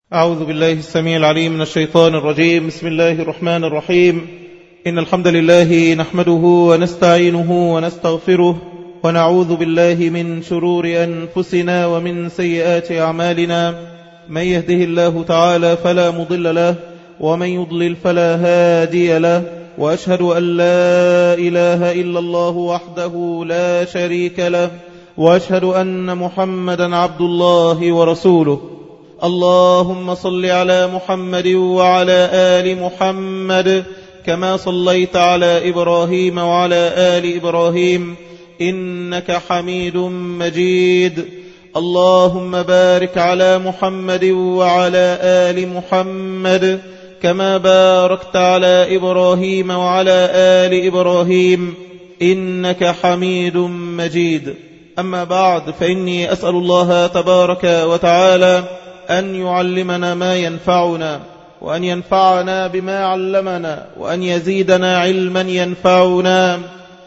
أعوذ بالله السميع العليم من الشيطان الرجيم بسم الله الرحمن الرحيم إن الحمد لله نحمده ونستعينه ونستغفره ونعوذ بالله من شرور أنفسنا ومن سيئات أعمالنا من يهده الله تعالى فلا مضل له ومن يضلل فلا هادي له وأشهد أن لا إله إلا الله وحده لا شريك له وأشهد أن محمدا عبد الله ورسوله اللهم صل على محمد وعلى آل محمد كما صليت على إبراهيم وعلى آل إبراهيم إنك حميد مجيد اللهم بارك على محمد وعلى آل محمد كما باركت على إبراهيم وعلى آل إبراهيم إنك حميد مجيد أما بعد فإني أسأل الله تبارك وتعالى أن يعلمنا ما ينفعنا وأن ينفعنا بما علمنا وأن يزيدنا علما ينفعنا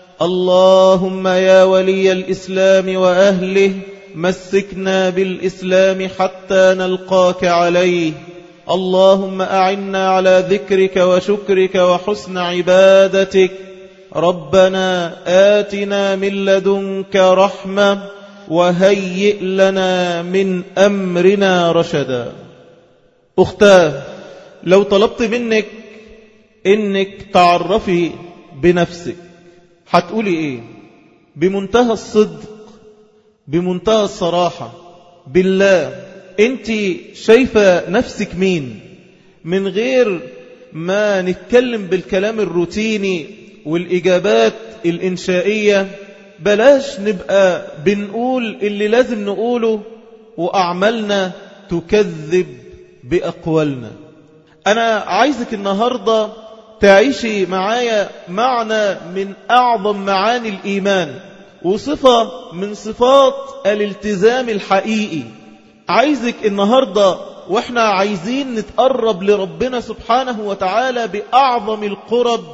اللهم يا ولي الإسلام وأهله مسكنا بالإسلام حتى نلقاك عليه اللهم أعنا على ذكرك وشكرك وحسن عبادتك ربنا آتنا من لدنك رحمة وهيئ لنا من أمرنا رشدا أختاه لو طلبت منك إنك تعرفي بنفسك هتقولي إيه بمنتهى الصدق بمنتهى الصراحة بالله أنت شايفة نفسك مين من غير ما نتكلم بالكلام الروتيني والإجابات الإنشائية بلاش نبقى بنقول اللي لازم نقوله وأعمالنا تكذب بأقوالنا أنا عايزك النهاردة تعيشي معايا معنى من أعظم معاني الإيمان وصفة من صفات الالتزام الحقيقي عايزك النهاردة وإحنا عايزين نتقرب لربنا سبحانه وتعالى بأعظم القرب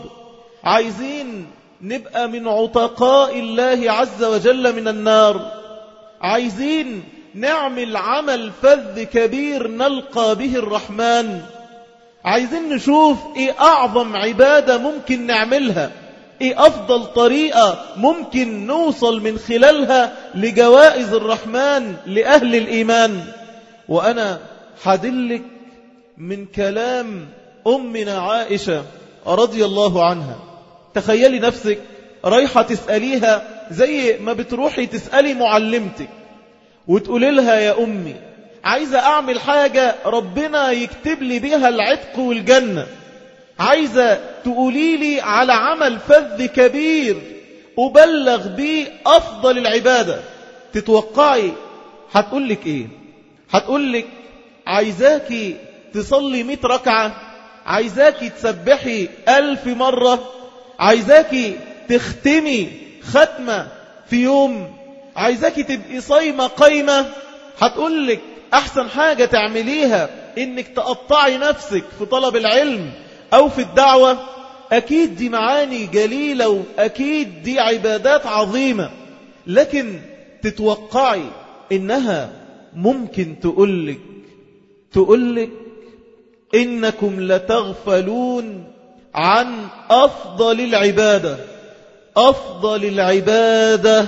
عايزين نبقى من عتقاء الله عز وجل من النار عايزين نعمل عمل فذ كبير نلقى به الرحمن عايزين نشوف ايه اعظم عبادة ممكن نعملها ايه افضل طريقة ممكن نوصل من خلالها لجوائز الرحمن لأهل الإيمان وأنا حدلك من كلام أمنا عائشة رضي الله عنها تخيلي نفسك رايحة تسأليها زي ما بتروحي تسألي معلمتك وتقولي لها يا أمي عايزة أعمل حاجة ربنا يكتب لي بيها العتق والجنة عايزة تقولي لي على عمل فذ كبير أبلغ بيه أفضل العبادة تتوقعي هتقول لك إيه هتقول لك عايزاكي تصلي مئة ركعة عايزاكي تسبحي ألف مرة عايزاكي تختمي ختمة في يوم عايزاكي تبقي صايمة قايمة هتقولك أحسن حاجة تعمليها إنك تقطعي نفسك في طلب العلم أو في الدعوة أكيد دي معاني جليلة وأكيد دي عبادات عظيمة لكن تتوقعي إنها ممكن تقولك تقولك إنكم لتغفلون عن أفضل العبادة أفضل العبادة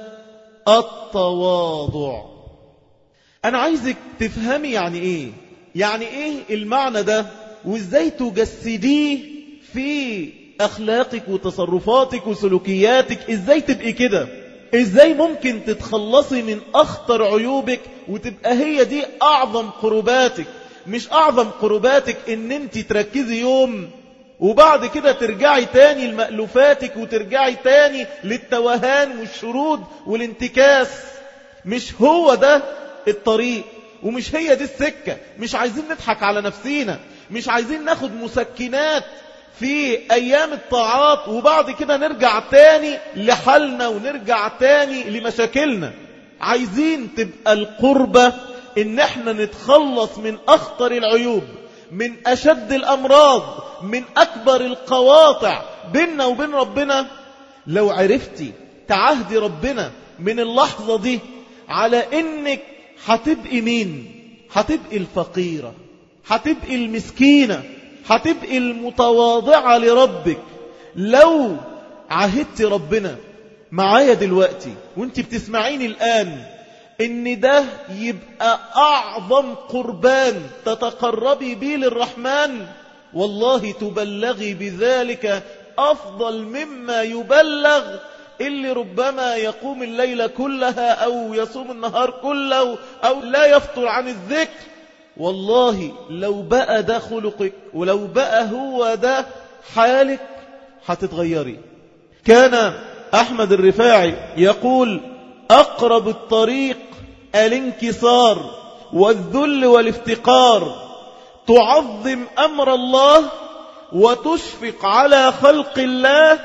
التواضع أنا عايزك تفهمي يعني إيه يعني إيه المعنى ده وإزاي تجسديه في أخلاقك وتصرفاتك وسلوكياتك إزاي تبقي كده إزاي ممكن تتخلصي من أخطر عيوبك وتبقى هي دي أعظم قرباتك مش أعظم قرباتك إن أنت تركزي يوم وبعد كده ترجعي تاني لمألوفاتك وترجعي تاني للتوهان والشرود والانتكاس مش هو ده الطريق ومش هي دي السكة مش عايزين نضحك على نفسينا مش عايزين ناخد مسكنات في أيام الطاعات وبعد كده نرجع تاني لحالنا ونرجع تاني لمشاكلنا عايزين تبقى القربة ان احنا نتخلص من اخطر العيوب من أشد الأمراض من أكبر القواطع بيننا وبين ربنا لو عرفتي تعهدي ربنا من اللحظة دي على إنك هتبقي مين هتبقي الفقيرة هتبقي المسكينة هتبقي المتواضعة لربك لو عهدت ربنا معايا دلوقتي وانت بتسمعيني الآن ان ده يبقى اعظم قربان تتقربي بيه للرحمن والله تبلغي بذلك افضل مما يبلغ اللي ربما يقوم الليلة كلها او يصوم النهار كله او لا يفطر عن الذكر والله لو بقى ده خلقك ولو بقى هو ده حالك هتتغيري كان أحمد الرفاعي يقول أقرب الطريق الانكسار والذل والافتقار تعظم أمر الله وتشفق على خلق الله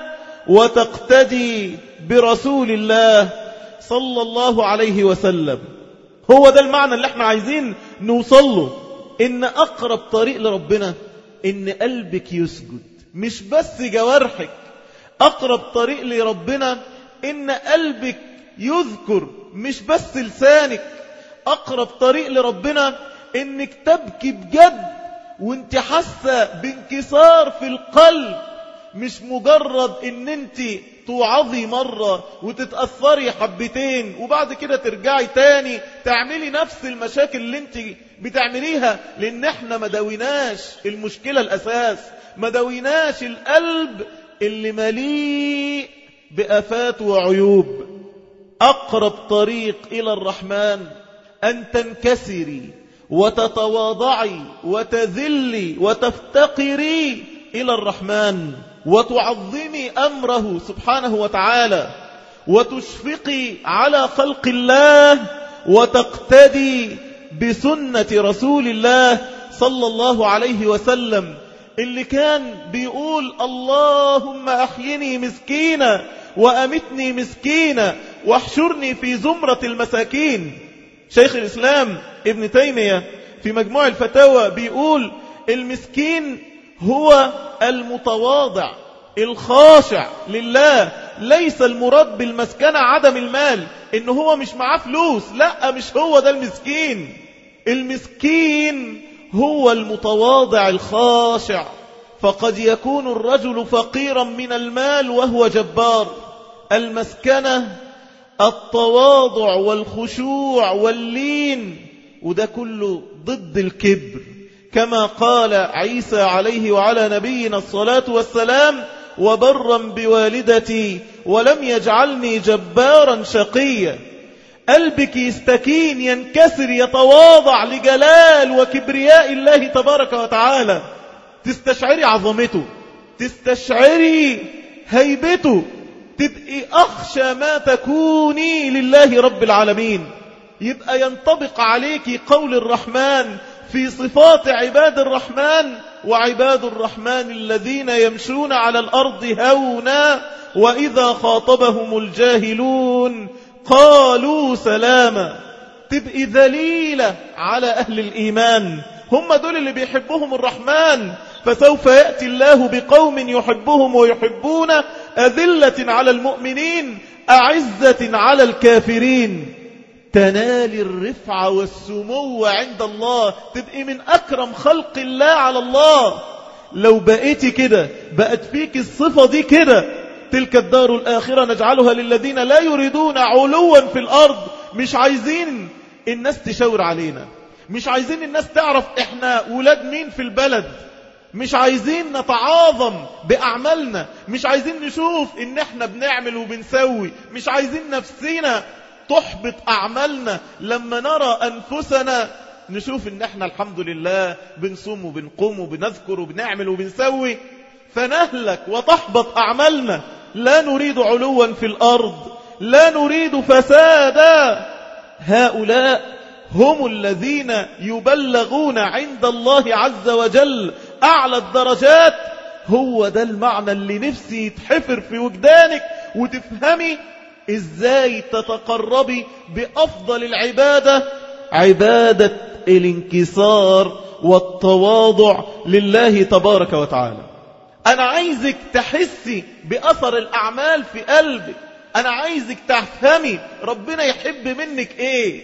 وتقتدي برسول الله صلى الله عليه وسلم هو ده المعنى اللي احنا عايزين نوصل له ان اقرب طريق لربنا ان قلبك يسجد مش بس جوارحك اقرب طريق لربنا ان قلبك يذكر مش بس لسانك اقرب طريق لربنا انك تبكي بجد وانت حاسه بانكسار في القلب مش مجرد ان انت توعظي مرة وتتأثري حبتين وبعد كده ترجعي تاني تعملي نفس المشاكل اللي انت بتعمليها لان احنا ما داويناش المشكلة الاساس ما داويناش القلب اللي مليء بأفات وعيوب أقرب طريق إلى الرحمن أن تنكسري وتتواضعي وتذلي وتفتقري إلى الرحمن وتعظمي أمره سبحانه وتعالى وتشفقي على خلق الله وتقتدي بسنة رسول الله صلى الله عليه وسلم اللي كان بيقول اللهم أحيني مسكينة وأمتني مسكينة واحشرني في زمرة المساكين شيخ الإسلام ابن تيمية في مجموع الفتاوى بيقول المسكين هو المتواضع الخاشع لله ليس المراد بالمسكنة عدم المال إن هو مش معاه فلوس لا مش هو ده المسكين المسكين هو المتواضع الخاشع فقد يكون الرجل فقيرا من المال وهو جبار المسكنة التواضع والخشوع واللين وده كله ضد الكبر كما قال عيسى عليه وعلى نبينا الصلاة والسلام وبرا بوالدتي ولم يجعلني جبارا شقيا قلبك يستكين ينكسر يتواضع لجلال وكبرياء الله تبارك وتعالى تستشعري عظمته تستشعري هيبته تبقي أخشى ما تكوني لله رب العالمين يبقى ينطبق عليك قول الرحمن في صفات عباد الرحمن وعباد الرحمن الذين يمشون على الأرض هونا وإذا خاطبهم الجاهلون قالوا سلاما تبقي ذليلة على أهل الإيمان هم دول اللي بيحبهم الرحمن فسوف يأتي الله بقوم يحبهم ويحبون أذلة على المؤمنين أعزة على الكافرين تنال الرفعة والسمو عند الله تبقي من أكرم خلق الله على الله لو بقيتي كده بقت فيك الصفة دي كده تلك الدار الآخرة نجعلها للذين لا يريدون علوا في الأرض مش عايزين الناس تشاور علينا مش عايزين الناس تعرف احنا ولاد مين في البلد مش عايزين نتعاظم بأعمالنا مش عايزين نشوف ان احنا بنعمل وبنسوي مش عايزين نفسنا تحبط أعمالنا لما نرى أنفسنا نشوف ان احنا الحمد لله بنصوم وبنقوم وبنذكر وبنعمل وبنسوي فنهلك وتحبط أعمالنا لا نريد علوا في الأرض لا نريد فسادا هؤلاء هم الذين يبلغون عند الله عز وجل أعلى الدرجات هو ده المعنى اللي نفسي يتحفر في وجدانك وتفهمي ازاي تتقربي بأفضل العبادة عبادة الانكسار والتواضع لله تبارك وتعالى أنا عايزك تحسي بأثر الأعمال في قلبك أنا عايزك تفهمي ربنا يحب منك إيه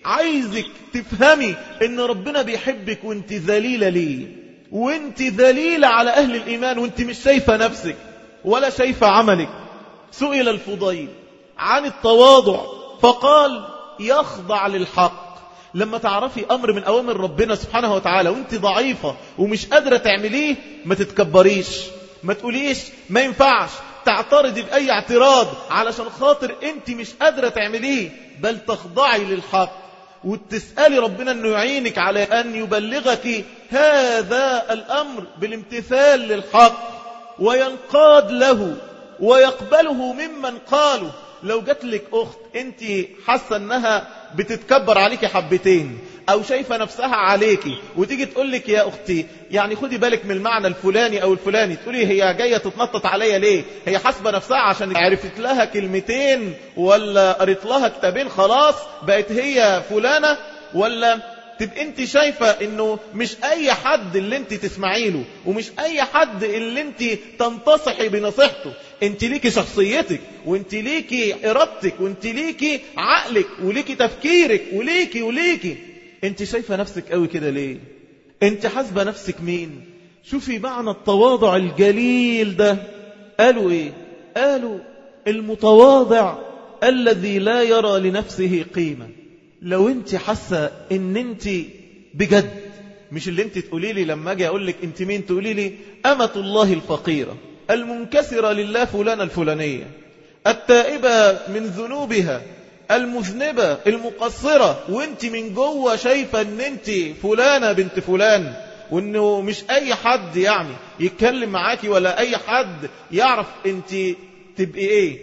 عايزك تفهمي ان ربنا بيحبك وانت ذليلة ليه وانت ذليلة على اهل الايمان وانت مش شايفة نفسك ولا شايفة عملك سئل الفضيل عن التواضع فقال يخضع للحق لما تعرفي أمر من أوامر ربنا سبحانه وتعالى وانت ضعيفة ومش قادرة تعمليه ما تتكبريش ما تقوليش ما ينفعش تعترضي بأي اعتراض علشان خاطر انت مش قادرة تعمليه بل تخضعي للحق وتسألي ربنا أنه يعينك على أن يبلغك هذا الأمر بالامتثال للحق وينقاد له ويقبله ممن قالوا لو جات لك أخت أنت حاسة أنها بتتكبر عليك حبتين أو شايفة نفسها عليكي وتيجي تقول لك يا أختي يعني خدي بالك من المعنى الفلاني أو الفلاني تقولي هي جاية تتنطط عليا ليه هي حاسبة نفسها عشان عرفت لها كلمتين ولا قريت لها كتابين خلاص بقت هي فلانة ولا تبقى انت شايفة انه مش اي حد اللي انت تسمعي له ومش اي حد اللي انت تنتصحي بنصيحته انت ليكي شخصيتك وانت ليكي ارادتك وانت ليكي عقلك وليكي تفكيرك وليكي وليكي انت شايفة نفسك قوي كده ليه انت حاسبة نفسك مين شوفي معنى التواضع الجليل ده قالوا ايه قالوا المتواضع الذي لا يرى لنفسه قيمة لو انت حاسة ان انت بجد مش اللي انت تقولي لي لما اجي اقول لك انت مين تقولي لي امة الله الفقيرة المنكسرة لله فلانة الفلانية التائبة من ذنوبها المذنبة المقصرة وانت من جوه شايفة ان انت فلانة بنت فلان وانه مش اي حد يعني يتكلم معاكي ولا اي حد يعرف انت تبقي ايه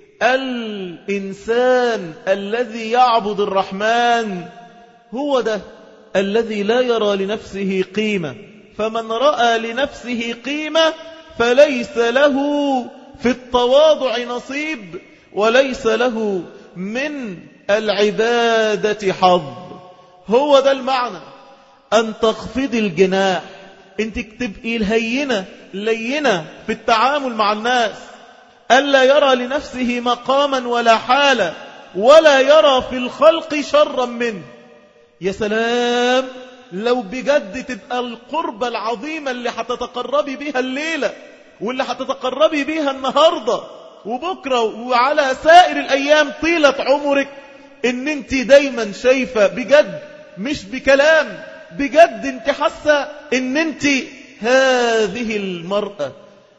الانسان الذي يعبد الرحمن هو ده الذي لا يرى لنفسه قيمة فمن رأى لنفسه قيمة فليس له في التواضع نصيب وليس له من العبادة حظ هو ده المعنى أن تخفض الجناح انت تبقي الهينة لينة في التعامل مع الناس ألا يرى لنفسه مقاما ولا حالة ولا يرى في الخلق شرا منه يا سلام لو بجد تبقى القربة العظيمة اللي هتتقربي بيها الليلة واللي هتتقربي بيها النهاردة وبكرة وعلى سائر الأيام طيلة عمرك ان انت دايما شايفة بجد مش بكلام بجد انت حاسة ان انت هذه المرأة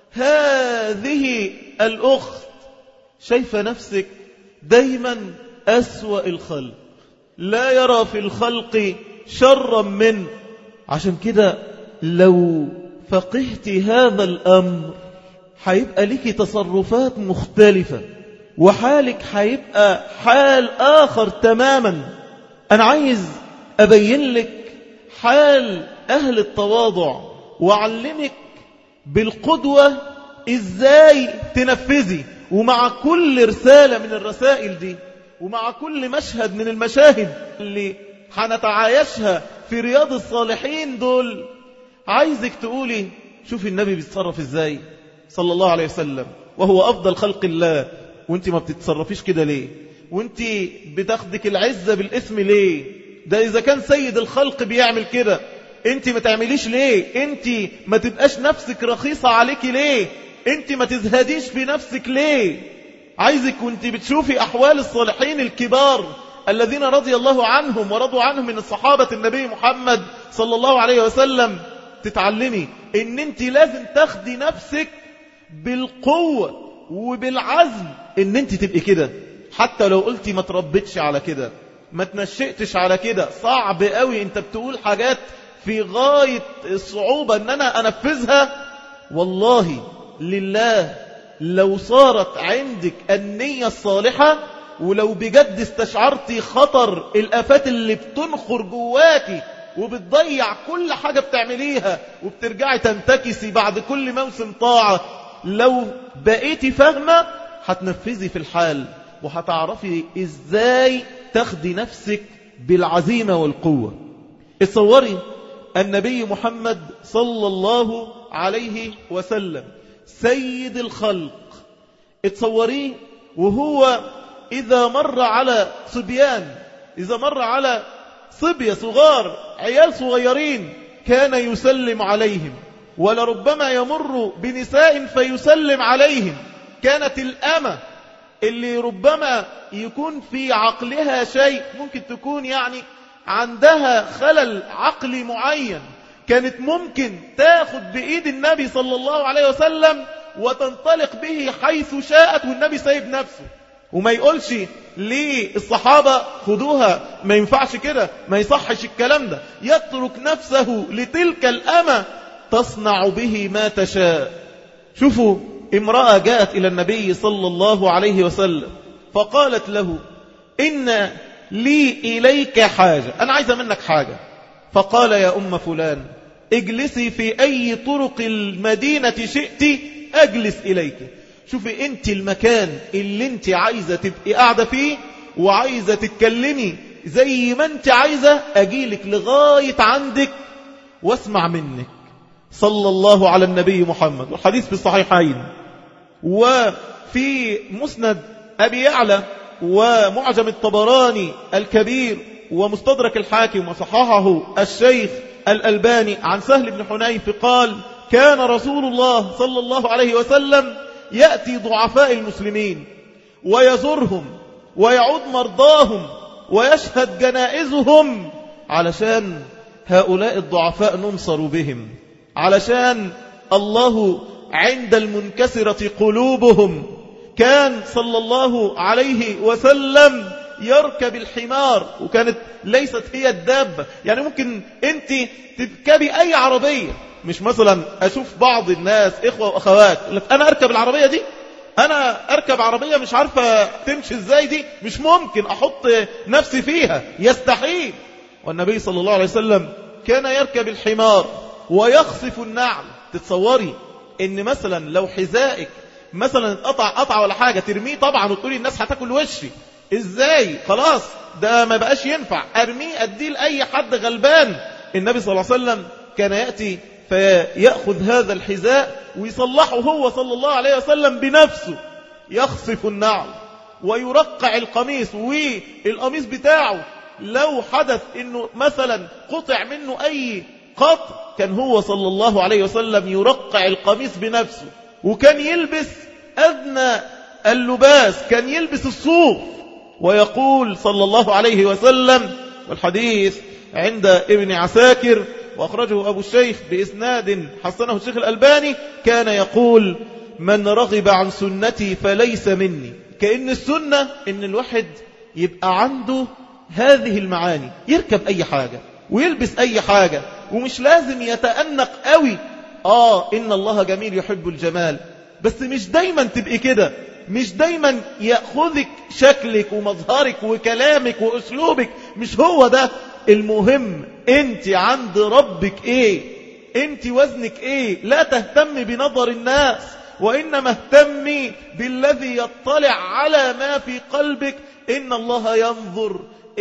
هذه الأخت شايفة نفسك دايما أسوأ الخلق لا يرى في الخلق شرا منه عشان كده لو فقهت هذا الأمر هيبقى لك تصرفات مختلفة وحالك هيبقى حال آخر تماما أنا عايز أبين لك حال أهل التواضع وأعلمك بالقدوة إزاي تنفذي ومع كل رسالة من الرسائل دي ومع كل مشهد من المشاهد اللي هنتعايشها في رياض الصالحين دول عايزك تقولي شوفي النبي بيتصرف ازاي صلى الله عليه وسلم وهو أفضل خلق الله وانت ما بتتصرفيش كده ليه وانت بتاخدك العزة بالاسم ليه ده إذا كان سيد الخلق بيعمل كده انت ما تعمليش ليه انت ما تبقاش نفسك رخيصة عليك ليه انت ما تزهديش في نفسك ليه عايزك وانت بتشوفي أحوال الصالحين الكبار الذين رضي الله عنهم ورضوا عنهم من الصحابة النبي محمد صلى الله عليه وسلم تتعلمي ان انت لازم تاخدي نفسك بالقوة وبالعزم ان انت تبقي كده حتى لو قلتي ما تربتش على كده ما تنشئتش على كده صعب قوي انت بتقول حاجات في غاية الصعوبة ان انا انفذها والله لله لو صارت عندك النية الصالحة ولو بجد استشعرتي خطر الافات اللي بتنخر جواكي وبتضيع كل حاجة بتعمليها وبترجعي تنتكسي بعد كل موسم طاعة لو بقيتي فاهمة هتنفذي في الحال وهتعرفي ازاي تاخدي نفسك بالعزيمة والقوة اتصوري النبي محمد صلى الله عليه وسلم سيد الخلق اتصوريه وهو إذا مر على صبيان إذا مر على صبية صغار عيال صغيرين كان يسلم عليهم ولربما يمر بنساء فيسلم عليهم كانت الأمة اللي ربما يكون في عقلها شيء ممكن تكون يعني عندها خلل عقلي معين كانت ممكن تاخد بإيد النبي صلى الله عليه وسلم وتنطلق به حيث شاءت والنبي سايب نفسه وما يقولش للصحابة خدوها ما ينفعش كده ما يصحش الكلام ده يترك نفسه لتلك الأمة تصنع به ما تشاء شوفوا امرأة جاءت إلى النبي صلى الله عليه وسلم فقالت له إن لي إليك حاجة أنا عايزة منك حاجة فقال يا أم فلان اجلسي في أي طرق المدينة شئت أجلس إليك شوفي أنت المكان اللي أنت عايزة تبقي قاعدة فيه وعايزة تتكلمي زي ما أنت عايزة أجيلك لغاية عندك واسمع منك صلى الله على النبي محمد والحديث في الصحيحين وفي مسند أبي يعلى ومعجم الطبراني الكبير ومستدرك الحاكم وصححه الشيخ الألباني عن سهل بن حنيف قال كان رسول الله صلى الله عليه وسلم يأتي ضعفاء المسلمين ويزورهم ويعود مرضاهم ويشهد جنائزهم علشان هؤلاء الضعفاء ننصر بهم علشان الله عند المنكسرة قلوبهم كان صلى الله عليه وسلم يركب الحمار وكانت ليست هي الدابة يعني ممكن انت تركبي اي عربية مش مثلا اشوف بعض الناس اخوة واخوات لك انا اركب العربية دي انا اركب عربية مش عارفة تمشي ازاي دي مش ممكن احط نفسي فيها يستحيل والنبي صلى الله عليه وسلم كان يركب الحمار ويخصف النعل تتصوري ان مثلا لو حذائك مثلا قطع قطع ولا حاجة ترميه طبعا وتقولي الناس هتاكل وشي ازاي خلاص ده ما بقاش ينفع ارميه اديه لاي حد غلبان النبي صلى الله عليه وسلم كان يأتي فيأخذ هذا الحذاء ويصلحه هو صلى الله عليه وسلم بنفسه يخصف النعل ويرقع القميص والقميص بتاعه لو حدث انه مثلا قطع منه اي قطع كان هو صلى الله عليه وسلم يرقع القميص بنفسه وكان يلبس أدنى اللباس كان يلبس الصوف ويقول صلى الله عليه وسلم والحديث عند ابن عساكر وأخرجه أبو الشيخ بإسناد حسنه الشيخ الألباني كان يقول من رغب عن سنتي فليس مني كأن السنة إن الواحد يبقى عنده هذه المعاني يركب أي حاجة ويلبس أي حاجة ومش لازم يتأنق قوي آه إن الله جميل يحب الجمال بس مش دايما تبقي كده مش دايما يأخذك شكلك ومظهرك وكلامك وأسلوبك مش هو ده المهم انت عند ربك ايه انت وزنك ايه لا تهتمي بنظر الناس وإنما اهتمي بالذي يطلع على ما في قلبك إن الله ينظر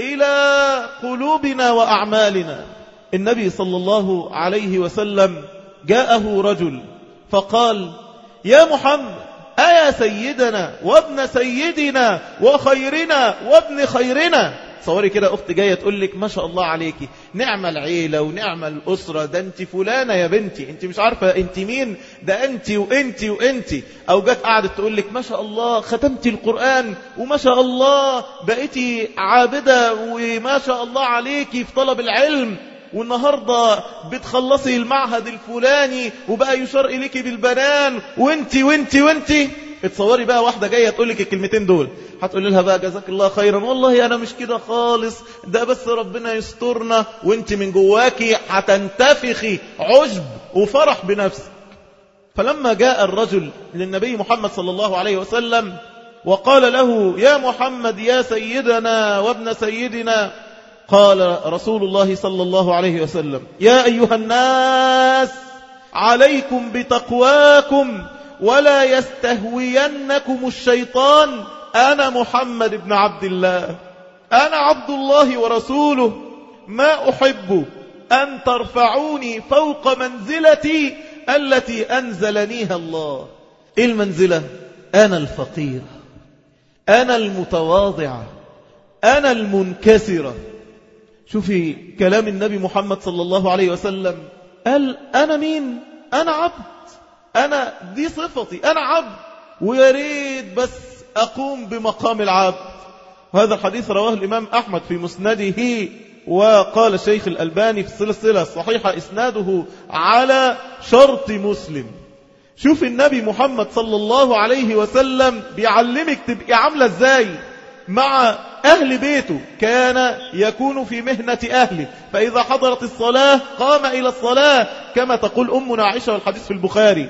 إلى قلوبنا وأعمالنا النبي صلى الله عليه وسلم جاءه رجل فقال يا محمد أيا سيدنا وابن سيدنا وخيرنا وابن خيرنا صوري كده أخت جاية تقول لك ما شاء الله عليكي نعم العيلة ونعم الأسرة ده أنت فلانة يا بنتي أنت مش عارفة أنت مين ده أنت وأنت وأنت أو جت قعدت تقول لك ما شاء الله ختمتي القرآن وما شاء الله بقيتي عابدة وما شاء الله عليكي في طلب العلم والنهاردة بتخلصي المعهد الفلاني وبقى يشار إليك بالبنان وانتي وانتي وانتي اتصوري بقى واحدة جاية تقول لك الكلمتين دول هتقول لها بقى جزاك الله خيرا والله أنا مش كده خالص ده بس ربنا يسترنا وانت من جواكي هتنتفخي عجب وفرح بنفسك فلما جاء الرجل للنبي محمد صلى الله عليه وسلم وقال له يا محمد يا سيدنا وابن سيدنا قال رسول الله صلى الله عليه وسلم يا أيها الناس عليكم بتقواكم ولا يستهوينكم الشيطان أنا محمد بن عبد الله أنا عبد الله ورسوله ما أحب أن ترفعوني فوق منزلتي التي أنزلنيها الله المنزلة أنا الفقير أنا المتواضع أنا المنكسرة شوفي كلام النبي محمد صلى الله عليه وسلم قال أنا مين أنا عبد أنا دي صفتي أنا عبد ويا ريت بس أقوم بمقام العبد وهذا الحديث رواه الإمام أحمد في مسنده وقال الشيخ الألباني في السلسلة الصحيحة إسناده على شرط مسلم شوف النبي محمد صلى الله عليه وسلم بيعلمك تبقي عاملة ازاي مع أهل بيته كان يكون في مهنة أهله فإذا حضرت الصلاة قام إلى الصلاة كما تقول أمنا عائشة والحديث في البخاري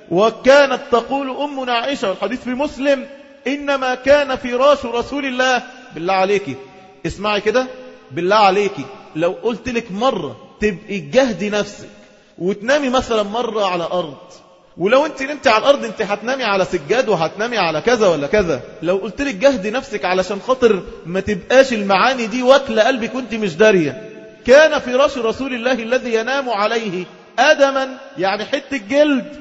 وكانت تقول أمنا عائشة والحديث في مسلم إنما كان فراش رسول الله بالله عليك اسمعي كده بالله عليك لو قلت لك مرة تبقي جهدي نفسك وتنامي مثلا مرة على أرض ولو انت نمتي على الأرض انت هتنامي على سجاد وهتنامي على كذا ولا كذا لو قلت لك جهدي نفسك علشان خاطر ما تبقاش المعاني دي واكلة قلبك وانت مش دارية كان فراش رسول الله الذي ينام عليه آدما يعني حتة جلد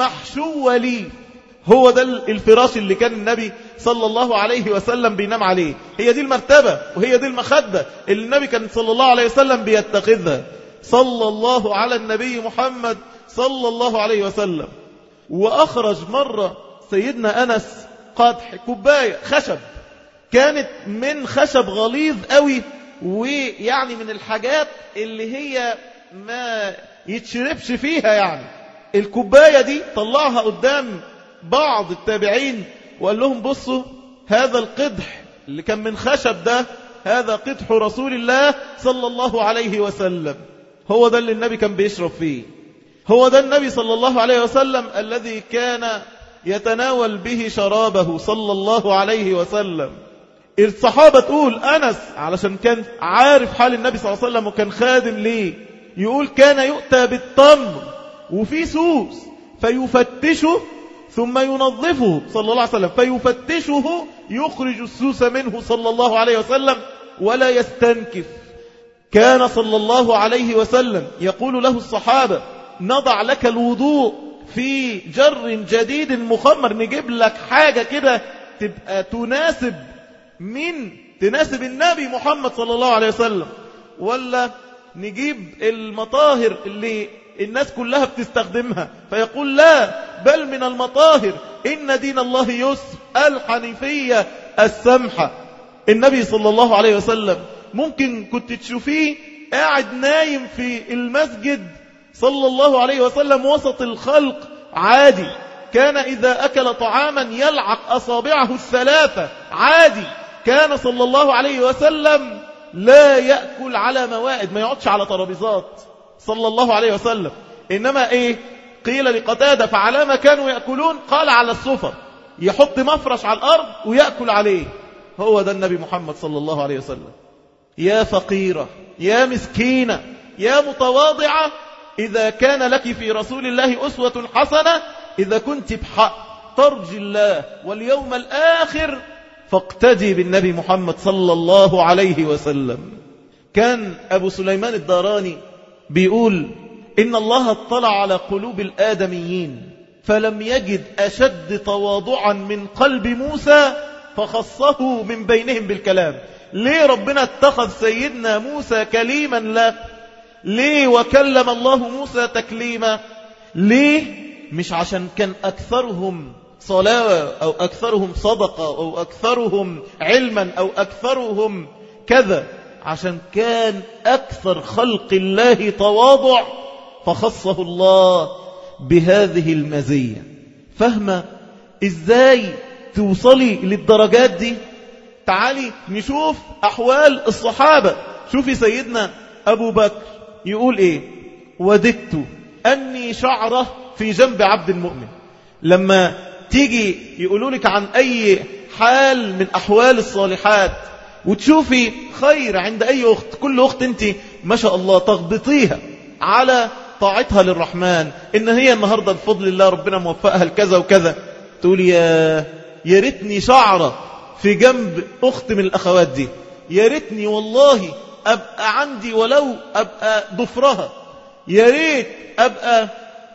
محشوة لي هو ده الفراش اللي كان النبي صلى الله عليه وسلم بينام عليه هي دي المرتبة وهي دي المخدة اللي النبي كان صلى الله عليه وسلم بيتخذها صلى الله على النبي محمد صلى الله عليه وسلم وأخرج مرة سيدنا أنس قدح كوباية خشب كانت من خشب غليظ قوي ويعني من الحاجات اللي هي ما يتشربش فيها يعني الكوباية دي طلعها قدام بعض التابعين وقال لهم بصوا هذا القدح اللي كان من خشب ده هذا قدح رسول الله صلى الله عليه وسلم هو ده اللي النبي كان بيشرب فيه هو ده النبي صلى الله عليه وسلم الذي كان يتناول به شرابه صلى الله عليه وسلم الصحابة تقول أنس علشان كان عارف حال النبي صلى الله عليه وسلم وكان خادم ليه يقول كان يؤتى بالتمر وفي سوس فيفتشه ثم ينظفه صلى الله عليه وسلم فيفتشه يخرج السوس منه صلى الله عليه وسلم ولا يستنكف كان صلى الله عليه وسلم يقول له الصحابة نضع لك الوضوء في جر جديد مخمر نجيب لك حاجة كده تبقى تناسب من تناسب النبي محمد صلى الله عليه وسلم ولا نجيب المطاهر اللي الناس كلها بتستخدمها فيقول لا بل من المطاهر إن دين الله يسر الحنيفية السمحة النبي صلى الله عليه وسلم ممكن كنت تشوفيه قاعد نايم في المسجد صلى الله عليه وسلم وسط الخلق عادي كان إذا أكل طعاما يلعق أصابعه الثلاثة عادي كان صلى الله عليه وسلم لا يأكل على موائد ما يقعدش على ترابيزات صلى الله عليه وسلم إنما إيه قيل لقتادة فعلى ما كانوا يأكلون قال على السفر يحط مفرش على الأرض ويأكل عليه هو ده النبي محمد صلى الله عليه وسلم يا فقيرة يا مسكينة يا متواضعة إذا كان لك في رسول الله أسوة حسنة إذا كنت بحق ترجي الله واليوم الآخر فاقتدي بالنبي محمد صلى الله عليه وسلم كان أبو سليمان الداراني بيقول إن الله اطلع على قلوب الآدميين فلم يجد أشد تواضعا من قلب موسى فخصه من بينهم بالكلام ليه ربنا اتخذ سيدنا موسى كليما له ليه وكلم الله موسى تكليما ليه مش عشان كان أكثرهم صلاة أو أكثرهم صدقة أو أكثرهم علما أو أكثرهم كذا عشان كان أكثر خلق الله تواضع فخصه الله بهذه المزية فهم إزاي توصلي للدرجات دي تعالي نشوف أحوال الصحابة شوفي سيدنا أبو بكر يقول إيه وددت أني شعره في جنب عبد المؤمن لما تيجي يقولوا لك عن أي حال من أحوال الصالحات وتشوفي خير عند أي أخت كل أخت أنت ما شاء الله تغبطيها على طاعتها للرحمن إن هي النهاردة بفضل الله ربنا موفقها لكذا وكذا تقول يا يا ريتني شعرة في جنب أخت من الأخوات دي يا ريتني والله أبقى عندي ولو أبقى ضفرها يا ريت أبقى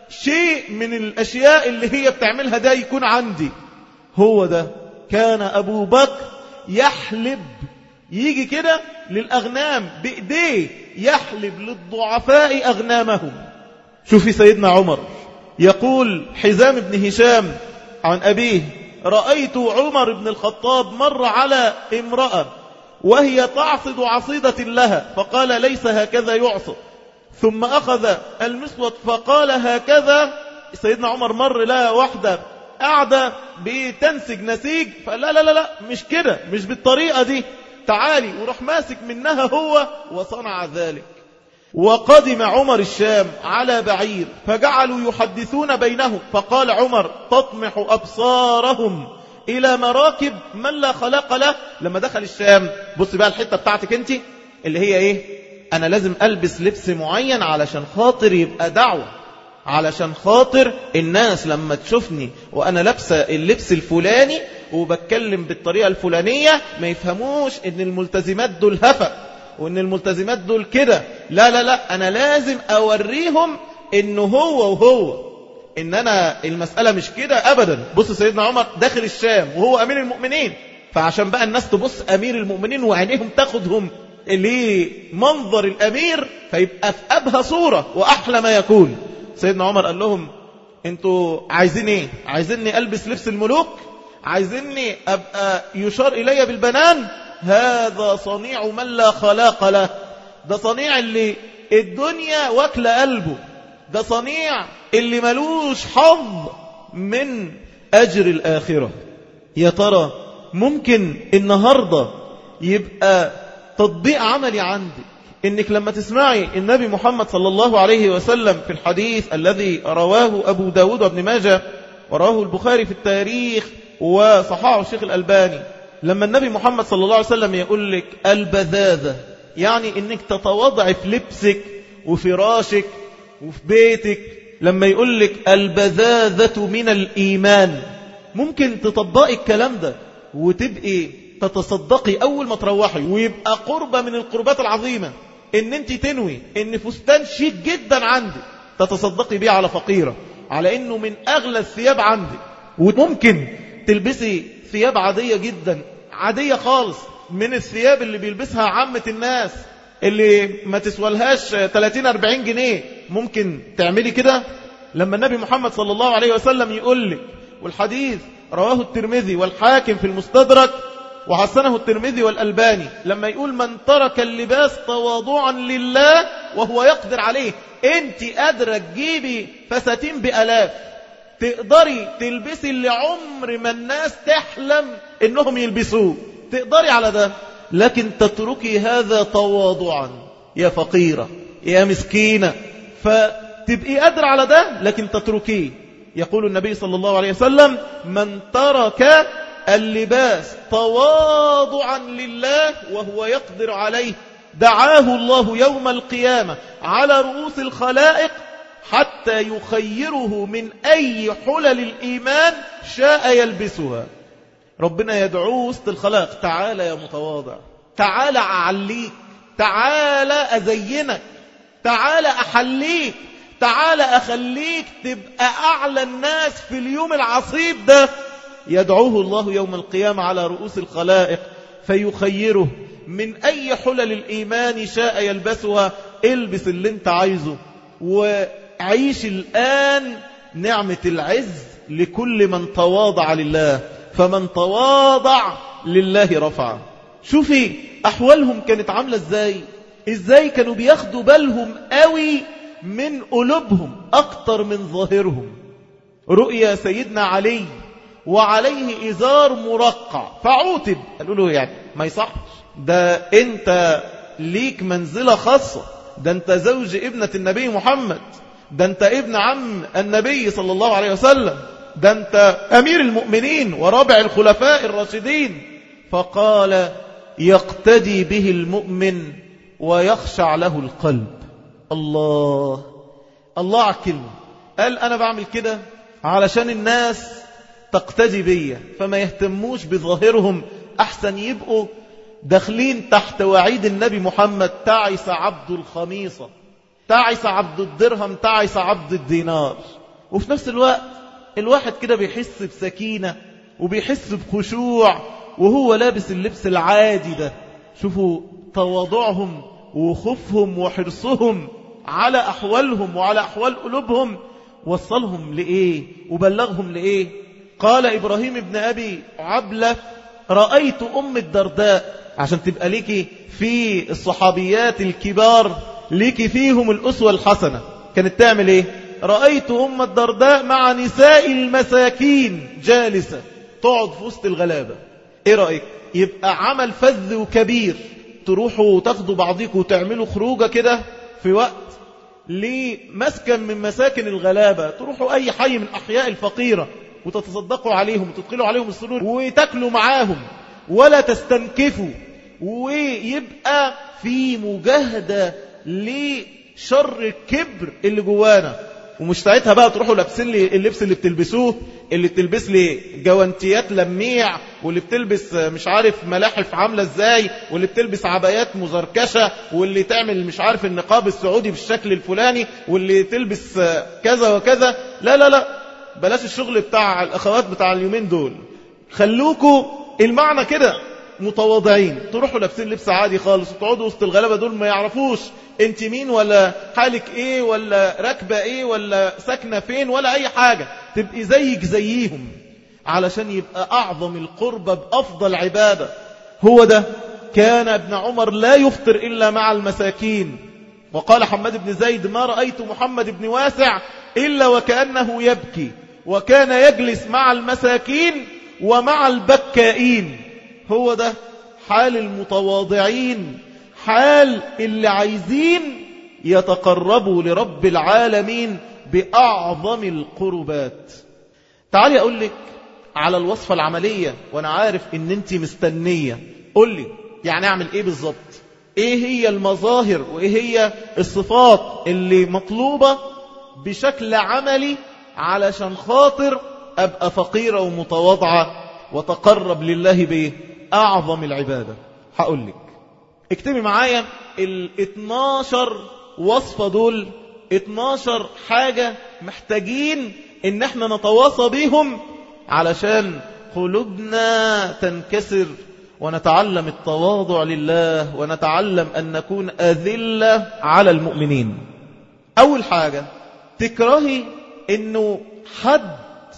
شيء من الأشياء اللي هي بتعملها ده يكون عندي هو ده كان أبو بكر يحلب يجي كده للأغنام بإيديه يحلب للضعفاء أغنامهم شوفي سيدنا عمر يقول حزام بن هشام عن أبيه رأيت عمر بن الخطاب مر على امرأة وهي تعصد عصيدة لها فقال ليس هكذا يعصد ثم أخذ المسود فقال هكذا سيدنا عمر مر لها واحدة قاعدة بتنسج نسيج فلا لا لا لا مش كده مش بالطريقة دي تعالي وراح ماسك منها هو وصنع ذلك وقدم عمر الشام على بعير فجعلوا يحدثون بينهم فقال عمر تطمح أبصارهم إلى مراكب من لا خلاق له لما دخل الشام بص بقى الحتة بتاعتك انت اللي هي ايه انا لازم البس لبس معين علشان خاطر يبقى دعوة علشان خاطر الناس لما تشوفني وانا لابسه اللبس الفلاني وبتكلم بالطريقة الفلانية ما يفهموش ان الملتزمات دول هفأ وان الملتزمات دول كده لا لا لا انا لازم اوريهم انه هو وهو ان انا المسألة مش كده ابدا بص سيدنا عمر داخل الشام وهو امير المؤمنين فعشان بقى الناس تبص امير المؤمنين وعينيهم تاخدهم لمنظر الامير فيبقى في ابهى صورة واحلى ما يكون سيدنا عمر قال لهم انتوا عايزين ايه عايزيني البس لبس الملوك عايزيني ابقى يشار الي بالبنان هذا صنيع من لا خلاق له ده صنيع اللي الدنيا واكل قلبه ده صنيع اللي ملوش حظ من أجر الآخرة يا ترى ممكن النهاردة يبقى تطبيق عملي عندك انك لما تسمعي النبي محمد صلى الله عليه وسلم في الحديث الذي رواه أبو داود وابن ماجه وراه البخاري في التاريخ وصححه الشيخ الألباني لما النبي محمد صلى الله عليه وسلم يقول لك البذاذة يعني انك تتواضع في لبسك وفراشك وفي بيتك لما يقول لك البذاذة من الإيمان ممكن تطبقي الكلام ده وتبقي تتصدقي أول ما تروحي ويبقى قربة من القربات العظيمة ان انت تنوي ان فستان شيك جدا عندك تتصدقي بيه على فقيرة على انه من اغلى الثياب عندك وممكن تلبسي ثياب عادية جدا عادية خالص من الثياب اللي بيلبسها عامة الناس اللي ما تسوالهاش 30-40 جنيه ممكن تعملي كده لما النبي محمد صلى الله عليه وسلم يقول لك والحديث رواه الترمذي والحاكم في المستدرك وحسنه الترمذي والألباني لما يقول من ترك اللباس تواضعا لله وهو يقدر عليه انت قادرة تجيبي فساتين بألاف تقدري تلبسي اللي عمر ما الناس تحلم انهم يلبسوه تقدري على ده لكن تتركي هذا تواضعا يا فقيرة يا مسكينة فتبقي قادرة على ده لكن تتركيه يقول النبي صلى الله عليه وسلم من ترك اللباس تواضعا لله وهو يقدر عليه دعاه الله يوم القيامة على رؤوس الخلائق حتى يخيره من أي حلل الإيمان شاء يلبسها ربنا يدعوه وسط الخلائق تعالى يا متواضع تعالى أعليك تعالى أزينك تعالى أحليك تعالى أخليك تبقى أعلى الناس في اليوم العصيب ده يدعوه الله يوم القيامة على رؤوس الخلائق فيخيره من أي حلل الإيمان شاء يلبسها البس اللي انت عايزه وعيش الآن نعمة العز لكل من تواضع لله فمن تواضع لله رفع شوفي أحوالهم كانت عاملة ازاي ازاي كانوا بياخدوا بالهم قوي من قلوبهم أكتر من ظاهرهم رؤيا سيدنا علي وعليه إزار مرقع فعوتب قالوا له يعني ما يصحش ده انت ليك منزلة خاصة ده انت زوج ابنة النبي محمد ده انت ابن عم النبي صلى الله عليه وسلم ده انت أمير المؤمنين ورابع الخلفاء الراشدين فقال يقتدي به المؤمن ويخشع له القلب الله الله على الكلمة قال أنا بعمل كده علشان الناس تقتدي بيا فما يهتموش بظاهرهم أحسن يبقوا داخلين تحت وعيد النبي محمد تعس عبد الخميصة تعس عبد الدرهم تعس عبد الدينار وفي نفس الوقت الواحد كده بيحس بسكينة وبيحس بخشوع وهو لابس اللبس العادي ده شوفوا تواضعهم وخوفهم وحرصهم على أحوالهم وعلى أحوال قلوبهم وصلهم لإيه وبلغهم لإيه قال إبراهيم ابن أبي عبلة رأيت أم الدرداء عشان تبقى ليكي في الصحابيات الكبار ليكي فيهم الأسوة الحسنة كانت تعمل إيه رأيت أم الدرداء مع نساء المساكين جالسة تقعد في وسط الغلابة إيه رأيك يبقى عمل فذ وكبير تروحوا وتاخدوا بعضيكم وتعملوا خروجة كده في وقت لمسكن من مساكن الغلابة تروحوا أي حي من أحياء الفقيرة وتتصدقوا عليهم وتدخلوا عليهم السرور وتاكلوا معاهم ولا تستنكفوا ويبقى في مجاهدة لشر الكبر اللي جوانا ومش ساعتها بقى تروحوا لابسين لي اللبس اللي بتلبسوه اللي بتلبس لي جوانتيات لميع واللي بتلبس مش عارف ملاحف عاملة ازاي واللي بتلبس عبايات مزركشة واللي تعمل مش عارف النقاب السعودي بالشكل الفلاني واللي تلبس كذا وكذا لا لا لا بلاش الشغل بتاع الأخوات بتاع اليومين دول خلوكوا المعنى كده متواضعين تروحوا لابسين لبس عادي خالص وتقعدوا وسط الغلابة دول ما يعرفوش انت مين ولا حالك ايه ولا راكبة ايه ولا ساكنة فين ولا اي حاجة تبقي زيك زيهم علشان يبقى اعظم القربة بافضل عبادة هو ده كان ابن عمر لا يفطر الا مع المساكين وقال حماد بن زيد ما رأيت محمد بن واسع إلا وكأنه يبكي وكان يجلس مع المساكين ومع البكائين هو ده حال المتواضعين حال اللي عايزين يتقربوا لرب العالمين بأعظم القربات تعالي أقول لك على الوصفة العملية وأنا عارف إن أنت مستنية قول لي يعني أعمل إيه بالظبط إيه هي المظاهر وإيه هي الصفات اللي مطلوبة بشكل عملي علشان خاطر أبقى فقيرة ومتواضعة وتقرب لله بإيه أعظم العبادة هقول لك اكتبي معايا ال 12 وصفة دول 12 حاجة محتاجين ان احنا نتواصى بيهم علشان قلوبنا تنكسر ونتعلم التواضع لله ونتعلم أن نكون أذلة على المؤمنين أول حاجة تكرهي أنه حد